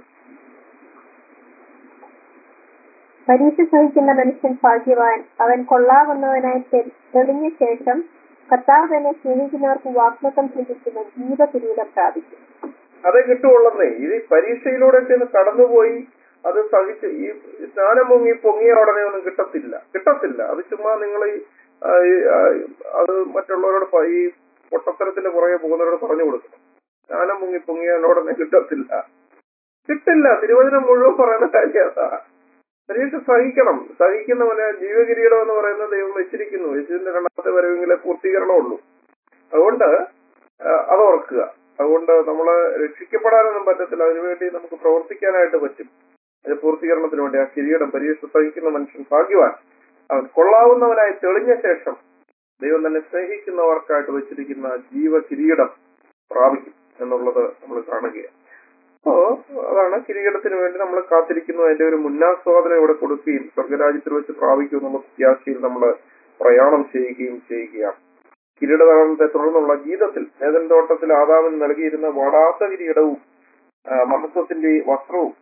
പരീക്ഷ സഹിക്കുന്ന മനുഷ്യൻ ഭാഗ്യവാൻ അവൻ കൊള്ളാവുന്നവനായി തെ- തെളിഞ്ഞ ശേഷം കർത്താവ് തന്നെ സ്നേഹിക്കുന്നവർക്ക് വാഗ്ദത്തം ചെയ്തിരിക്കുന്ന ജീവകിരീടം പ്രാപിക്കും അതേ കിട്ടുള്ളന്നേ ഇത് ഈ പരീക്ഷയിലൂടെ ചെന്ന് കടന്നുപോയി അത് സഹിച്ച് ഈ സ്നാനം മുങ്ങി പൊങ്ങിയ ഉടനെ ഒന്നും കിട്ടത്തില്ല കിട്ടത്തില്ല അത് ചുമ്മാ നിങ്ങൾ ഈ ആ, ഈ, ആ, അത് മറ്റുള്ളവരോട് പ- ഈ പൊട്ടത്തരത്തിന്റെ പുറകെ പോകുന്നവരോട് പറഞ്ഞു കൊടുക്കണം സ്നാനം മുങ്ങി പൊങ്ങിയ ഉടനെ കിട്ടത്തില്ല കിട്ടില്ല തിരുവചനം മുഴുവൻ പറയുന്ന കാര്യം അതാ പരീക്ഷ സഹിക്കണം സഹിക്കുന്നവന് ജീവകിരീടം എന്ന് പറയുന്ന ദൈവം വെച്ചിരിക്കുന്നു യേശുവിന്റെ രണ്ടാമത്തെ വരവെങ്കിലെ പൂർത്തീകരണമുള്ളൂ അതുകൊണ്ട് ആ, അത് ഓർക്കുക അതുകൊണ്ട് നമ്മള് രക്ഷിക്കപ്പെടാനൊന്നും പറ്റത്തില്ല അതിനുവേണ്ടി നമുക്ക് പ്രവർത്തിക്കാനായിട്ട് പറ്റും അതിന്റെ പൂർത്തീകരണത്തിന് വേണ്ടി ആ കിരീടം പരീക്ഷ സഹിക്കുന്ന മനുഷ്യൻ ഭാഗ്യവാൻ അവൻ കൊള്ളാവുന്നവനായി തെളിഞ്ഞ ശേഷം ദൈവം തന്നെ സ്നേഹിക്കുന്നവർക്കായിട്ട് വെച്ചിരിക്കുന്ന ജീവ കിരീടം പ്രാപിക്കും എന്നുള്ളത് നമ്മൾ കാണുകയാണ് അപ്പോ അതാണ് കിരീടത്തിന് വേണ്ടി നമ്മൾ കാത്തിരിക്കുന്നു അതിന്റെ ഒരു മുന്നാസ്വാദനം ഇവിടെ കൊടുക്കുകയും സ്വർഗരാജ്യത്തിൽ വെച്ച് പ്രാപിക്കും എന്നുള്ള പ്രത്യാശയിൽ നമ്മൾ പ്രയാണം ചെയ്യുകയും ചെയ്യുകയാണ് കിരീടധാരണത്തെ തുടർന്നുള്ള ഗീതത്തിൽ ഏതൻ തോട്ടത്തിൽ ആദാമിന് നൽകിയിരുന്ന വാടാത്ത കിരീടവും ആ, മഹത്വത്തിന്റെ വസ്ത്രവും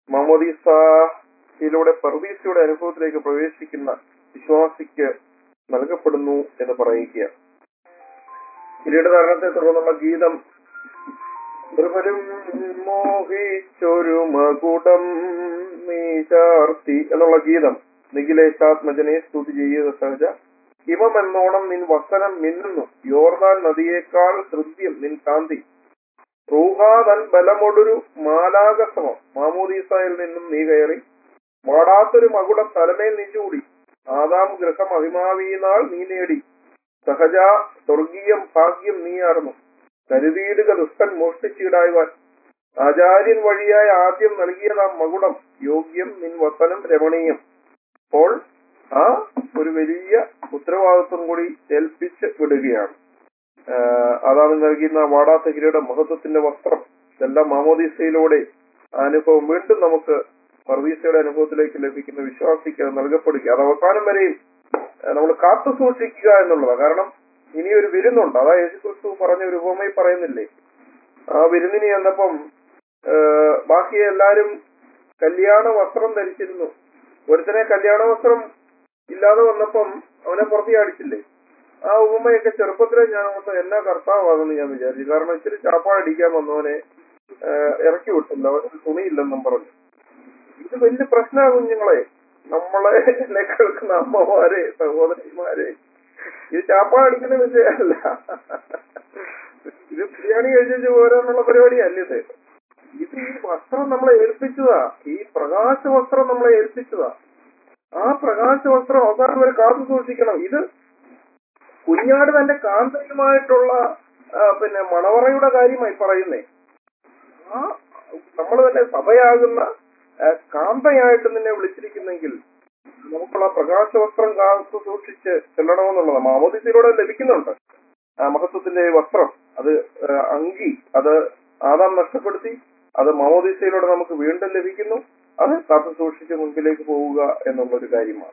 മമോദീസയിലൂടെ പർദീസയുടെ അനുഭവത്തിലേക്ക് പ്രവേശിക്കുന്ന വിശ്വാസിക്ക് നൽകപ്പെടുന്നു എന്ന് പറയുക കിരീടധാരണത്തെ തുടർന്നുള്ള ഗീതം ൃപരും മോഹിച്ചൊരു മകുടം നീ ചാർത്തി എന്നുള്ള ഗീതം നിഖിലേശാത്മജനെ സ്തുതി ചെയ്യുക സഹജ ഹിമമെന്നോണം നിൻ വസനം മിന്നുന്നു യോർദാൻ നദിയേക്കാൾ ഹൃദ്യം നിൻ കാന്തി റൂഹാതൻ ബലമൊടൊരു മാലാകസമം മാമോദീസയിൽ നിന്നും നീ കയറി വാടാത്തൊരു മകുടം തലമേൽ നീ ചൂടി ആദാം ഗൃഹം അഭിമാവീനാൾ നീ നേടി സഹജ സ്വർഗീയം ഭാഗ്യം നീയാർന്നു കരുതീടുക ദുഷ്ടൻ മോഷ്ടിച്ചീടായുവാൻ ആചാര്യൻ വഴിയായി ആദ്യം നൽകിയതാം മകുടം യോഗ്യം നിൻ വസനം രമണീയം അപ്പോൾ ആ ഒരു വലിയ ഉത്തരവാദിത്വം കൂടി ഏൽപ്പിച്ച് വിടുകയാണ് ആഹ് അതാണ് നൽകുന്ന വാടാത്ത കിരീടം മഹത്വത്തിന്റെ വസ്ത്രം ഇതെല്ലാം മാമോദീസയിലൂടെ ആ അനുഭവം വീണ്ടും നമുക്ക് പർവീസയുടെ അനുഭവത്തിലേക്ക് ലഭിക്കുന്ന വിശ്വാസിക്ക് അത് നൽകപ്പെടുക അത് അവസാനം വരെയും നമ്മൾ കാത്തു സൂക്ഷിക്കുക എന്നുള്ളതാണ് കാരണം ഇനി ഒരു വിരുന്നുണ്ട് അതാ യേശുക്രിസ്തു പറഞ്ഞ ഒരു ഉപമയിൽ പറയുന്നില്ലേ ആ വിരുന്നിന് ചെന്നപ്പം ആഹ് ബാക്കി എല്ലാരും കല്യാണ വസ്ത്രം ധരിച്ചിരുന്നു ഒരുത്തനെ കല്യാണ വസ്ത്രം ഇല്ലാതെ വന്നപ്പം അവനെ പുറത്തിയാടിച്ചില്ലേ ആ ഉപമയൊക്കെ ചെറുപ്പത്തിലെ ഞാൻ ഓർത്ത് എന്നാ കർത്താവാണെന്ന് ഞാൻ വിചാരിച്ചു കാരണം ഇച്ചിരി ചാപ്പാടടിക്കാൻ വന്നവനെ ആഹ് ഇറക്കി വിട്ടില്ല അവന് തുണിയില്ലെന്നും പറഞ്ഞു ഇത് വലിയ പ്രശ്നമാണ് കുഞ്ഞുങ്ങളെ നമ്മളെ എന്നെ കേൾക്കുന്ന അമ്മമാരെ സഹോദരിമാരെ ഇത് ചാപ്പാടടിക്കുന്ന വിഷയമല്ല ഇത് ബിരിയാണി കഴിച്ചു പോരാന്നുള്ള പരിപാടിയല്ല ഇത് ഇത് ഈ വസ്ത്രം നമ്മളെ ഏൽപ്പിച്ചതാ ഈ പ്രകാശ വസ്ത്രം നമ്മളെ ഏൽപ്പിച്ചതാ ആ പ്രകാശ വസ്ത്രം അവസാനം വരെ കാത്തു സൂക്ഷിക്കണം ഇത് കുഞ്ഞാട് തന്റെ കാന്തയുമായിട്ടുള്ള ആ, പിന്നെ മണവറയുടെ കാര്യമായി പറയുന്നേ ആ നമ്മൾ തന്നെ സഭയാകുന്ന ആ, കാന്തയായിട്ട് നിന്നെ വിളിച്ചിരിക്കുന്നെങ്കിൽ നമുക്കുള്ള പ്രകാശ വസ്ത്രം കാത്തു സൂക്ഷിച്ച് ചെല്ലണമെന്നുള്ളത് മാമോദിസയിലൂടെ ലഭിക്കുന്നുണ്ട് ആ മഹത്വത്തിന്റെ വസ്ത്രം അത് ആ, അങ്കി അത് ആദാം നഷ്ടപ്പെടുത്തി അത് മാമോദിസയിലൂടെ നമുക്ക് വീണ്ടും ലഭിക്കുന്നു അത് കാത്തു സൂക്ഷിച്ച് മുൻപിലേക്ക് പോവുക എന്നുള്ളൊരു കാര്യമാണ്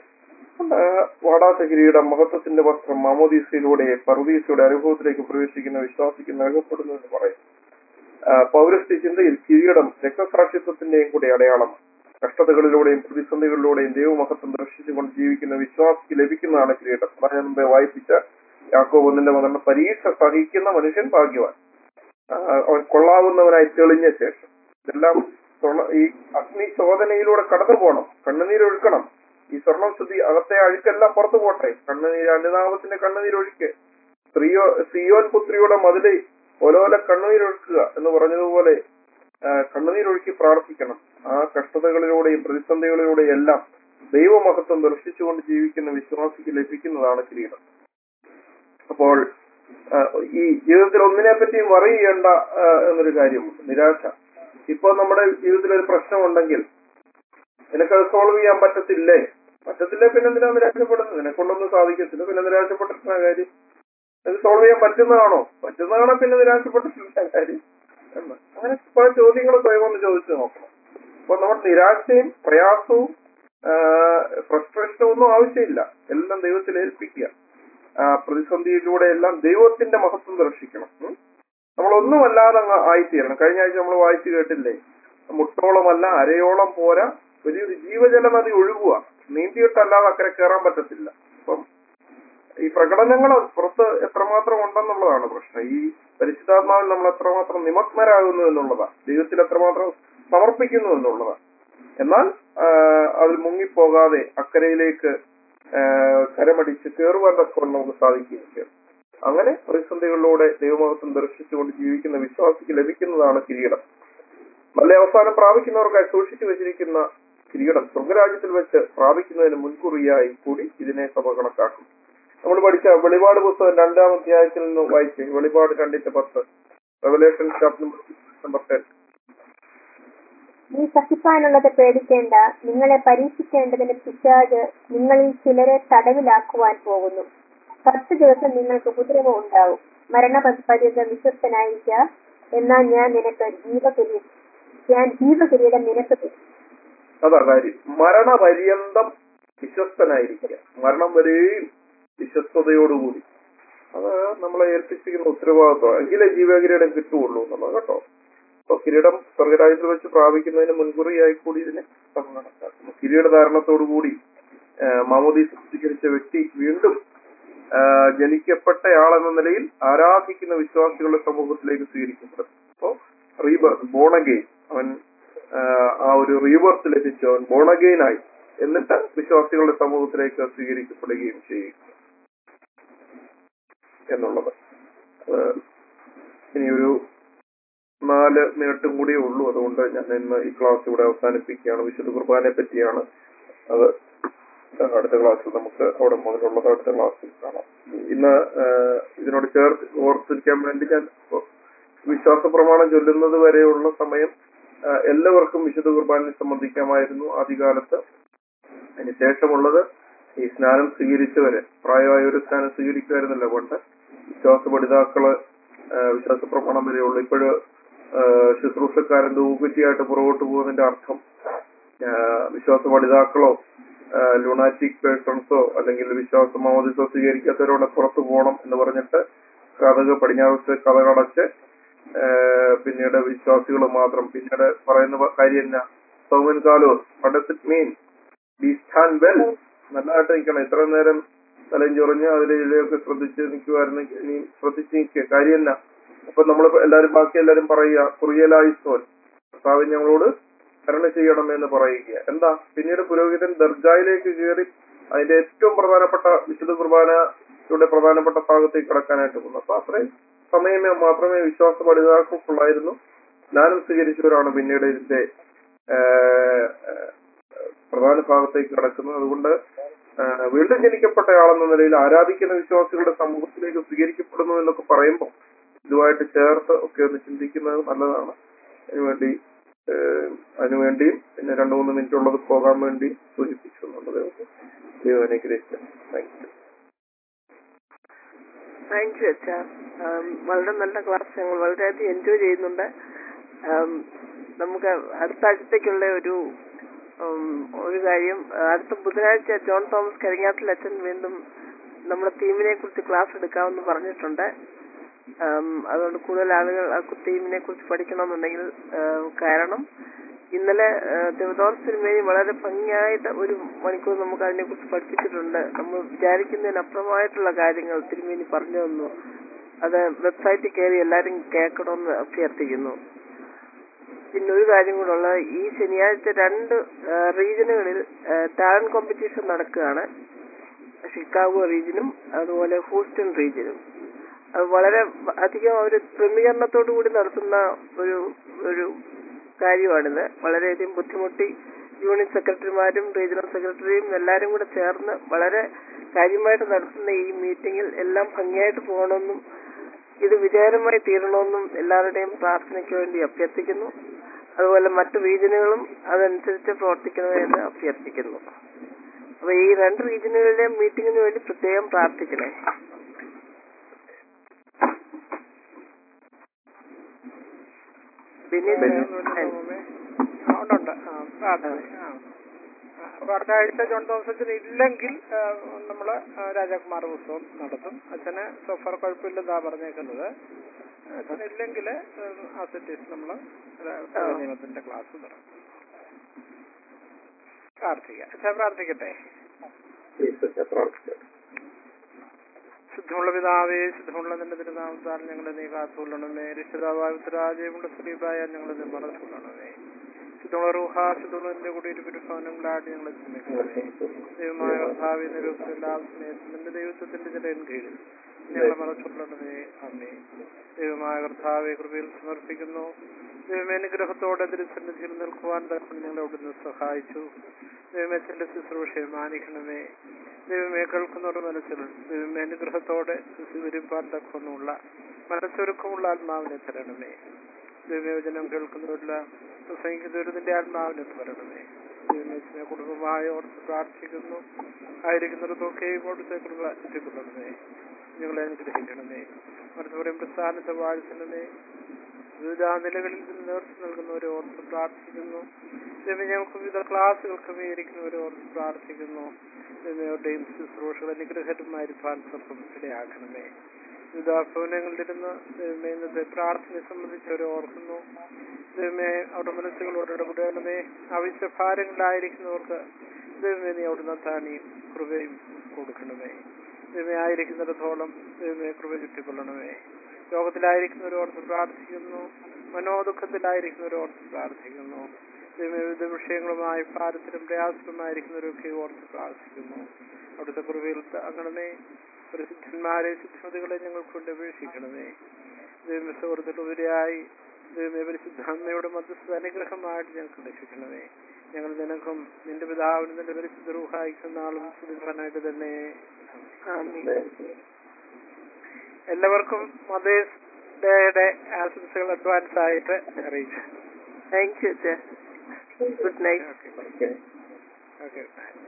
ആ, വാടാത്ത കിരീടം മഹത്വത്തിന്റെ വസ്ത്രം മാമോദീസയിലൂടെ പർവീസയുടെ അനുഭവത്തിലേക്ക് പ്രവേശിക്കുന്ന വിശ്വാസിക്ക് നൽകപ്പെടുന്നു എന്ന് പറയും ആ, പൗരസ്ത്യ ചിന്തയിൽ കിരീടം രക്തസാക്ഷിത്വത്തിന്റെയും കൂടി അടയാളമാണ് കഷ്ടതകളിലൂടെയും പ്രതിസന്ധികളിലൂടെയും ദൈവമഹത്വം ദർശിച്ചുകൊണ്ട് ജീവിക്കുന്ന വിശ്വാസിക്ക് ലഭിക്കുന്നതാണ് കിരീടം അതാണ് ഞാൻ മുമ്പേ വായിപ്പിച്ച യാക്കോബ് ഒന്നിന്റെ മകന്റെ പരീക്ഷ സഹിക്കുന്ന മനുഷ്യൻ ഭാഗ്യവാൻ ആ, അവൻ കൊള്ളാവുന്നവനായി തെളിഞ്ഞ ശേഷം ഇതെല്ലാം സ്വർണ്ണ- ഈ അഗ്നി ശോധനയിലൂടെ കടന്നു പോകണം കണ്ണുനീരൊഴുക്കണം ഈ സ്വർണം ശുദ്ധി അകത്തെ അഴുക്കെല്ലാം പുറത്തു പോട്ടെ കണ്ണുനീര് അനുതാപത്തിന്റെ കണ്ണുനീരൊഴുക്ക് സ്ത്രീയോ സിയോൻ പുത്രിയുടെ മതില് ഓലോല കണ്ണുനീരൊഴുക്കുക എന്ന് പറഞ്ഞതുപോലെ ആ, കണ്ണുനീരൊഴുക്കി പ്രാർത്ഥിക്കണം ആ കഷ്ടതകളിലൂടെയും പ്രതിസന്ധികളിലൂടെയും എല്ലാം ദൈവമഹത്വം ദർശിച്ചുകൊണ്ട് ജീവിക്കുന്ന വിശ്വാസിക്ക് ലഭിക്കുന്നതാണ് കിരീടം അപ്പോൾ ആ, ഈ ജീവിതത്തിൽ ഒന്നിനെ പറ്റിയും വറി ചെയ്യേണ്ട ആ, എന്നൊരു കാര്യമുണ്ട് നിരാശ ഇപ്പൊ നമ്മുടെ ജീവിതത്തിൽ ഒരു പ്രശ്നമുണ്ടെങ്കിൽ നിനക്കത് സോൾവ് ചെയ്യാൻ പറ്റത്തില്ലേ പറ്റത്തില്ലേ പിന്നെ എന്തിനാ നിരാശപ്പെടുന്നത് നിനക്കൊണ്ടൊന്നും സാധിക്കത്തില്ല പിന്നെ നിരാശപ്പെട്ടിട്ടുള്ള കാര്യം ഇത് സോൾവ് ചെയ്യാൻ പറ്റുന്നതാണോ പറ്റുന്നതാണോ പിന്നെ നിരാശപ്പെട്ടിട്ടില്ല കാര്യം എന്ന് അങ്ങനെ പല ചോദ്യങ്ങൾ സ്വയം ഒന്ന് ചോദിച്ചു നോക്കണം അപ്പൊ നമ്മുടെ നിരാശയും പ്രയാസവും ഫ്രസ്ട്രേഷനും ഒന്നും ആവശ്യമില്ല എല്ലാം ദൈവത്തിൽ ഏൽപ്പിക്കുക ആ, പ്രതിസന്ധിയിലൂടെ എല്ലാം ദൈവത്തിന്റെ മഹത്വം ദർശിക്കണം ഉം. നമ്മളൊന്നുമല്ലാതെ അങ്ങ് ആയിത്തീരണം കഴിഞ്ഞ ആഴ്ച നമ്മൾ വായിച്ചു കേട്ടില്ലേ മുട്ടോളമല്ല അരയോളം പോരാ വലിയൊരു ജീവജല നദി ഒഴുകുക നീന്തിയിട്ടല്ലാതെ അക്കരെ കയറാൻ പറ്റത്തില്ല അപ്പം ഈ പ്രകടനങ്ങൾ പുറത്ത് എത്രമാത്രം ഉണ്ടെന്നുള്ളതാണ് പ്രശ്നം ഈ പരിശുദ്ധാത്മാവിൽ നമ്മൾ എത്രമാത്രം നിമഗ്നരാകുന്നു എന്നുള്ളതാണ് ദൈവത്തിൽ എത്രമാത്രം സമർപ്പിക്കുന്നു എന്നുള്ളതാണ് എന്നാൽ ആ, അതിൽ മുങ്ങിപ്പോകാതെ അക്കരയിലേക്ക് ആ, കരമടിച്ച് കയറുവാൻ തക്കവണ്ണം നമുക്ക് സാധിക്കുകയും ചെയ്യും അങ്ങനെ പ്രതിസന്ധികളിലൂടെ ദൈവമഹത്വം ദർശിച്ചുകൊണ്ട് ജീവിക്കുന്ന വിശ്വാസിക്ക് ലഭിക്കുന്നതാണ് കിരീടം നല്ല അവസാനം പ്രാപിക്കുന്നവർക്കായി സൂക്ഷിച്ചു വെച്ചിരിക്കുന്ന കിരീടം സ്വർഗരാജ്യത്തിൽ വെച്ച് പ്രാപിക്കുന്നതിന് മുൻകുറിയായി കൂടി ഇതിനെ സഭ കണക്കാക്കും നമ്മൾ പഠിച്ച വെളിപാട് പുസ്തകം രണ്ടാം അധ്യായത്തിൽ നിന്ന് വായിച്ച് വെളിപാട് രണ്ടിന്റെ പത്ത് റെവലേഷൻ ചാപ്റ്റർ നമ്പർ ടെൻ നീ സഹിപ്പാനുള്ളത് പേടിക്കേണ്ട നിങ്ങളെ പരീക്ഷിക്കേണ്ടതിന് പിശാജ് നിങ്ങളിൽ ചിലരെ തടവിലാക്കുവാൻ പോകുന്നു പത്ത് ദിവസം നിങ്ങൾക്ക് ഉപദ്രവം ഉണ്ടാവും മരണപര്യന്തം വിശ്വസ്തനായിരിക്ക എന്നാൽ ഞാൻ നിനക്ക് ജീവകിരീടം ഞാൻ ജീവകിരീടം നിനക്ക് തരും അതാ കാര്യം മരണപര്യന്തം വിശ്വസ്തനായിരിക്കുക മരണം വരെയും വിശ്വസ്തയോടുകൂടി അത് നമ്മളെ ഏൽപ്പിച്ചിരിക്കുന്ന ഉത്തരവാദിത്വം എങ്കിലേ ജീവകിരീടം കിട്ടുകയുള്ളൂ എന്നുള്ളത് കേട്ടോ അപ്പൊ കിരീടം സ്വർഗരാജ്യത്തിൽ വെച്ച് പ്രാപിക്കുന്നതിന് മുൻകുറിയായി കൂടി ഇതിനെ സഭ കണക്കാക്കുന്നു കിരീടധാരണത്തോടുകൂടി മാമോദി സ്വീകരിച്ച വ്യക്തി വീണ്ടും ആ, ജനിക്കപ്പെട്ടയാളെന്ന നിലയിൽ ആരാധിക്കുന്ന വിശ്വാസികളുടെ സമൂഹത്തിലേക്ക് സ്വീകരിക്കപ്പെടും അപ്പോ റീബർത്ത് ബോണഗെയിൻ അവൻ ആ, ആ ഒരു റീബർത്ത് ലഭിച്ചു അവൻ ബോണഗെയിനായി എന്നിട്ട് വിശ്വാസികളുടെ സമൂഹത്തിലേക്ക് സ്വീകരിക്കപ്പെടുകയും ചെയ്യും എന്നുള്ളത് അത് ഇനിയൊരു നാല് മിനിറ്റും കൂടിയേ ഉള്ളൂ അതുകൊണ്ട് ഞാൻ ഇന്ന് ഈ ക്ലാസ് ഇവിടെ അവസാനിപ്പിക്കുകയാണ് വിശുദ്ധ കുർബാനെ പറ്റിയാണ് അത് അടുത്ത ക്ലാസ്സിൽ നമുക്ക് അവിടെ മുതലുള്ളത് അടുത്ത ക്ലാസ്സിൽ കാണാം ഇന്ന് ആ, ഇതിനോട് ചേർത്ത് ഓർത്തിരിക്കാൻ വേണ്ടി ഞാൻ വിശ്വാസ പ്രമാണം ചൊല്ലുന്നത് വരെയുള്ള സമയം ആ, എല്ലാവർക്കും വിശുദ്ധ കുർബാനയിൽ സംബന്ധിക്കാമായിരുന്നു ആദ്യകാലത്ത് അതിനുശേഷമുള്ളത് ഈ സ്നാനം സ്വീകരിച്ചവര് പ്രായമായ ഒരു സ്നാനം സ്വീകരിക്കുമായിരുന്നല്ലോ പണ്ട് വിശ്വാസ പഠിതാക്കള് ആ, വിശ്വാസ പ്രമാണം വരെയുള്ളൂ ഇപ്പോഴ് ശുശ്രൂഷക്കാരൻ ധൂകുറ്റിയായിട്ട് പുറകോട്ട് പോകുന്നതിന്റെ അർത്ഥം ആ, വിശ്വാസ പഠിതാക്കളോ ലുണാറ്റിക് പേഴ്സൺസോ അല്ലെങ്കിൽ വിശ്വാസ മാമോദിസോ സ്വീകരിക്കാത്തവരോടെ പുറത്തു പോകണം എന്ന് പറഞ്ഞിട്ട് കഥക് പടിഞ്ഞാറത്ത് കഥകടച്ച് ആ, പിന്നീട് വിശ്വാസികൾ മാത്രം പിന്നീട് പറയുന്ന പ- കാര്യം എന്നാ സൗമൻ കാലോസ് it mean be stand well നല്ലതായിട്ട് നിൽക്കണം ഇത്ര നേരം തലയും ചൊറിഞ്ഞ് അതിലെ ഇതിലെയൊക്കെ ശ്രദ്ധിച്ച് നിൽക്കുമായിരുന്നെങ്കിൽ ഇനി ശ്രദ്ധിച്ച് നിൽക്കുക കാര്യം എന്നാ അപ്പൊ നമ്മൾ എല്ലാരും ബാക്കി എല്ലാരും പറയുക കുറിയലായിസോൻ കർത്താവ് ഞങ്ങളോട് കരുണ ചെയ്യണമെന്ന് പറയുക എന്താ പിന്നീട് പുരോഹിതൻ ദർഗായിലേക്ക് കയറി അതിന്റെ ഏറ്റവും പ്രധാനപ്പെട്ട വിശുദ്ധ കുർബാനയുടെ പ്രധാനപ്പെട്ട ഭാഗത്തേക്ക് കടക്കാനായിട്ട് പോകുന്നു അപ്പൊ അത്രയും സമയമേ മാത്രമേ വിശ്വാസ പഠിതാക്കൾക്കുള്ളായിരുന്നു സ്നാനം സ്വീകരിച്ചവരാണ് പിന്നീട് ഇതിന്റെ ഏഹ്, ഏഹ്, പ്രധാന ഭാഗത്തേക്ക് കടക്കുന്നത് അതുകൊണ്ട് ഏഹ്, വീണ്ടും ജനിക്കപ്പെട്ടയാളെന്ന നിലയിൽ ആരാധിക്കുന്ന വിശ്വാസികളുടെ സമൂഹത്തിലേക്ക് സ്വീകരിക്കപ്പെടുന്നു എന്നൊക്കെ പറയുമ്പോൾ ഇതുമായിട്ട് ചേർത്ത് ഒക്കെ ഒന്ന് ചിന്തിക്കുന്നത് നല്ലതാണ് അതിനുവേണ്ടി ഏഹ്, അതിനുവേണ്ടിയും പിന്നെ രണ്ടു മൂന്ന് മിനിറ്റ് ഉള്ളത് പോകാൻ വേണ്ടി സൂചിപ്പിച്ചു എന്നുള്ളത് ദൈവം അനുഗ്രഹിച്ചു താങ്ക് യു താങ്ക് യു അച്ഛ വളരെ നല്ല ക്ലാസ് ഞങ്ങൾ വളരെയധികം എൻജോയ് ചെയ്യുന്നുണ്ട് ആം, നമുക്ക് അടുത്ത ആഴ്ചത്തേക്കുള്ള ഒരു ഉം, ഒരു കാര്യം ആ, അടുത്ത ബുധനാഴ്ച ജോൺ തോമസ് കരിങ്ങാട്ടിൽ അച്ഛൻ വീണ്ടും നമ്മുടെ തീമിനെ കുറിച്ച് ക്ലാസ് എടുക്കാമെന്ന് പറഞ്ഞിട്ടുണ്ട് ആം, അതുകൊണ്ട് കൂടുതൽ ആളുകൾ ആ തീമിനെ കുറിച്ച് പഠിക്കണമെന്നുണ്ടെങ്കിൽ ആ, കാരണം ഇന്നലെ ദേവദോർ സിനിമയിൽ വളരെ ഭംഗിയായിട്ട് ഒരു മണിക്കൂർ നമുക്ക് അതിനെ കുറിച്ച് പഠിപ്പിച്ചിട്ടുണ്ട് നമ്മൾ വിചാരിക്കുന്നതിനപ്പുറമായിട്ടുള്ള കാര്യങ്ങൾ തിരുമേനി പറഞ്ഞു തന്നു അത് വെബ്സൈറ്റിൽ കയറി എല്ലാവരും കേൾക്കണമെന്ന് അഭ്യർത്ഥിക്കുന്നു പിന്നെ ഒരു കാര്യം കൂടെ ഉള്ളത് ഈ ശനിയാഴ്ച രണ്ട് റീജിയനുകളിൽ ടാലന്റ് കോമ്പറ്റീഷൻ നടക്കുകയാണ് ഷിക്കാഗോ റീജിയനും അതുപോലെ ഹൂസ്റ്റൺ റീജിയനും അത് വളരെ അധികം ഒരു ക്രമീകരണത്തോടു കൂടി നടത്തുന്ന ഒരു ഒരു കാര്യമാണിത് വളരെയധികം ബുദ്ധിമുട്ടി യൂണിറ്റ് സെക്രട്ടറിമാരും റീജിയണൽ സെക്രട്ടറിയും എല്ലാവരും കൂടെ ചേർന്ന് വളരെ കാര്യമായിട്ട് നടത്തുന്ന ഈ മീറ്റിംഗിൽ എല്ലാം ഭംഗിയായിട്ട് പോകണമെന്നും ഇത് വിജയകരമായി തീരണമെന്നും എല്ലാവരുടെയും പ്രാർത്ഥനയ്ക്ക് വേണ്ടി അഭ്യർത്ഥിക്കുന്നു അതുപോലെ മറ്റു റീജിയനുകളും അതനുസരിച്ച് പ്രവർത്തിക്കണമെന്ന് അഭ്യർത്ഥിക്കുന്നു അപ്പൊ ഈ രണ്ട് റീജിയനുകളിലെയും മീറ്റിംഗിന് വേണ്ടി പ്രത്യേകം പ്രാർത്ഥിക്കണേ പിന്നെ ഉണ്ടുണ്ട് ആ പ്രാർത്ഥന ആ ആ, അപ്പൊ അടുത്ത ആഴ്ച ജോൺ തോമസ് അച്ഛൻ ഇല്ലെങ്കിൽ നമ്മൾ രാജകുമാര ഉത്സവം നടത്തും അച്ഛന് സോഫർ കുഴപ്പമില്ലെന്നാ പറഞ്ഞേക്കുന്നത് അച്ഛനില്ലെങ്കിൽ ആസിറ്റീസ് നമ്മൾ നിയമത്തിന്റെ ക്ലാസ് നടത്തും പ്രാർത്ഥിക്കാം അച്ഛൻ പ്രാർത്ഥിക്കട്ടെ യേശുവിനെ പ്രാർത്ഥിക്കാം ശുദ്ധമുള്ള പിതാവേ ശുദ്ധമുള്ള നിന്റെ തിരുനാമത്താൽ ഞങ്ങളെ നീ കാത്തുകൊള്ളണമേ രക്ഷിതാവായ ഉത്തരാജയമുള്ള സ്ത്രീപായ ഞങ്ങളെ നീ മറച്ചുകൊള്ളണമേ ശുദ്ധമുള്ള റൂഹ ശുദ്ധമുള്ള നിന്റെ കൂടി ഒരു ഭവനങ്ങളാടി ഞങ്ങളെ ശ്രമിക്കണമേ ദൈവമായ കർത്താവെ നിരൂപത്തില്ല സ്നേഹത്തിൽ നിന്റെ ദൈവത്വത്തിന്റെ ജലയൻ കീഴിൽ ഞങ്ങളെ മറച്ചുകൊള്ളണമേ അമ്മേ ദൈവമായ കർത്താവെ കൃപയിൽ സമർപ്പിക്കുന്നു ദൈവമേ അനുഗ്രഹത്തോടെ തിരുസന്നിധിയിൽ നിൽക്കുവാൻ തക്കൊണ്ട് ഞങ്ങളെ അവിടുന്ന് സഹായിച്ചു ദൈവമേ അച്ഛന്റെ ശുശ്രൂഷയെ മാനിക്കണമേ ദൈവമേ കേൾക്കുന്നവരുടെ മനസ്സിൽ ദൈവമേ അനുഗ്രഹത്തോടെ സ്വീകരിപ്പാൻ തക്കൊന്നുള്ള മനസ്സൊരുക്കമുള്ള ആത്മാവിനെ തരണമേ ദൈവവചനം കേൾക്കുന്നവരില്ല പ്രസംഗിക്കുന്നവരുടെ ആത്മാവിനെ തരണമേ ദൈവമേശിനെ കുടുംബമായി ഓർത്ത് പ്രാർത്ഥിക്കുന്നു ആയിരിക്കുന്നിടത്തൊക്കെയും അവിടുത്തെ കൃപ എത്തിക്കൊള്ളണമേ ഞങ്ങളെ അനുഗ്രഹിക്കണമേ മറുപടിയും പ്രസ്ഥാനത്തെ വാഴ്ത്തണമേ വിവിധ നിലകളിൽ നിന്ന് നേതൃത്വം നൽകുന്നവരെ ഓർത്ത് പ്രാർത്ഥിക്കുന്നു ദൈവം ഞങ്ങൾക്ക് വിവിധ ക്ലാസ്സുകൾ ക്രമീകരിക്കുന്നവരെ ഓർത്ത് പ്രാർത്ഥിക്കുന്നു ദൈവയുടെയും ശുശ്രൂഷകൾ അനുഗ്രഹമായിരിക്കാൻ സർപ്പം ഇടയാക്കണമേ വിവിധ ഭവനങ്ങളിലിരുന്ന് ദൈവമേ ഇന്നത്തെ പ്രാർത്ഥനയെ സംബന്ധിച്ചവരെ ഓർക്കുന്നു ദൈവമേ അവരുടെ മനസ്സുകളോട് ഇടപെടണമേ ആവശ്യ ഭാരങ്ങളിലായിരിക്കുന്നവർക്ക് ദൈവമേ നീ അവിടുന്ന് താണിയും കൃപയും കൊടുക്കണമേ ദൈവമേ ആയിരിക്കുന്നിടത്തോളം ദൈവമേ കൃപ ചുറ്റിക്കൊള്ളണമേ രോഗത്തിലായിരിക്കുന്നവരോർത്ത് പ്രാർത്ഥിക്കുന്നു മനോദുഃഖത്തിലായിരിക്കുന്നവരോർത്ത് പ്രാർത്ഥിക്കുന്നു ദൈവമേ വിവിധ വിഷയങ്ങളുമായി ഭാരത്തിലും പ്രയാസത്തിലുമായിരിക്കുന്നവരൊക്കെ ഓർത്ത് പ്രാർത്ഥിക്കുന്നു അവിടുത്തെ കൃപയിൽ താങ്ങണമേ പ്രസിദ്ധന്മാരെ സിദ്ധമതികളെ ഞങ്ങൾക്ക് കൊണ്ട് അപേക്ഷിക്കണമേ ദൈവമേ സുഹൃത്തുക്കളുപരിയായി ദൈവമേ പരിശുദ്ധാമ്മയുടെ മധ്യസ്ഥ അനുഗ്രഹമായിട്ട് ഞങ്ങൾക്ക് ലഭിക്കണമേ ഞങ്ങൾ നിനക്കും നിന്റെ പിതാവിനും നിന്റെ പരിശുദ്ധ റൂഹായിക്കുന്ന ആളും സുധിഫനായിട്ട് തന്നെ ആമീൻ. എല്ലാവർക്കും മദേഴ്സ് ഡേയുടെ ആശംസകൾ അഡ്വാൻസ് ആയിട്ട് അറിയിച്ചു താങ്ക് യു അച്ഛ good night okay okay okay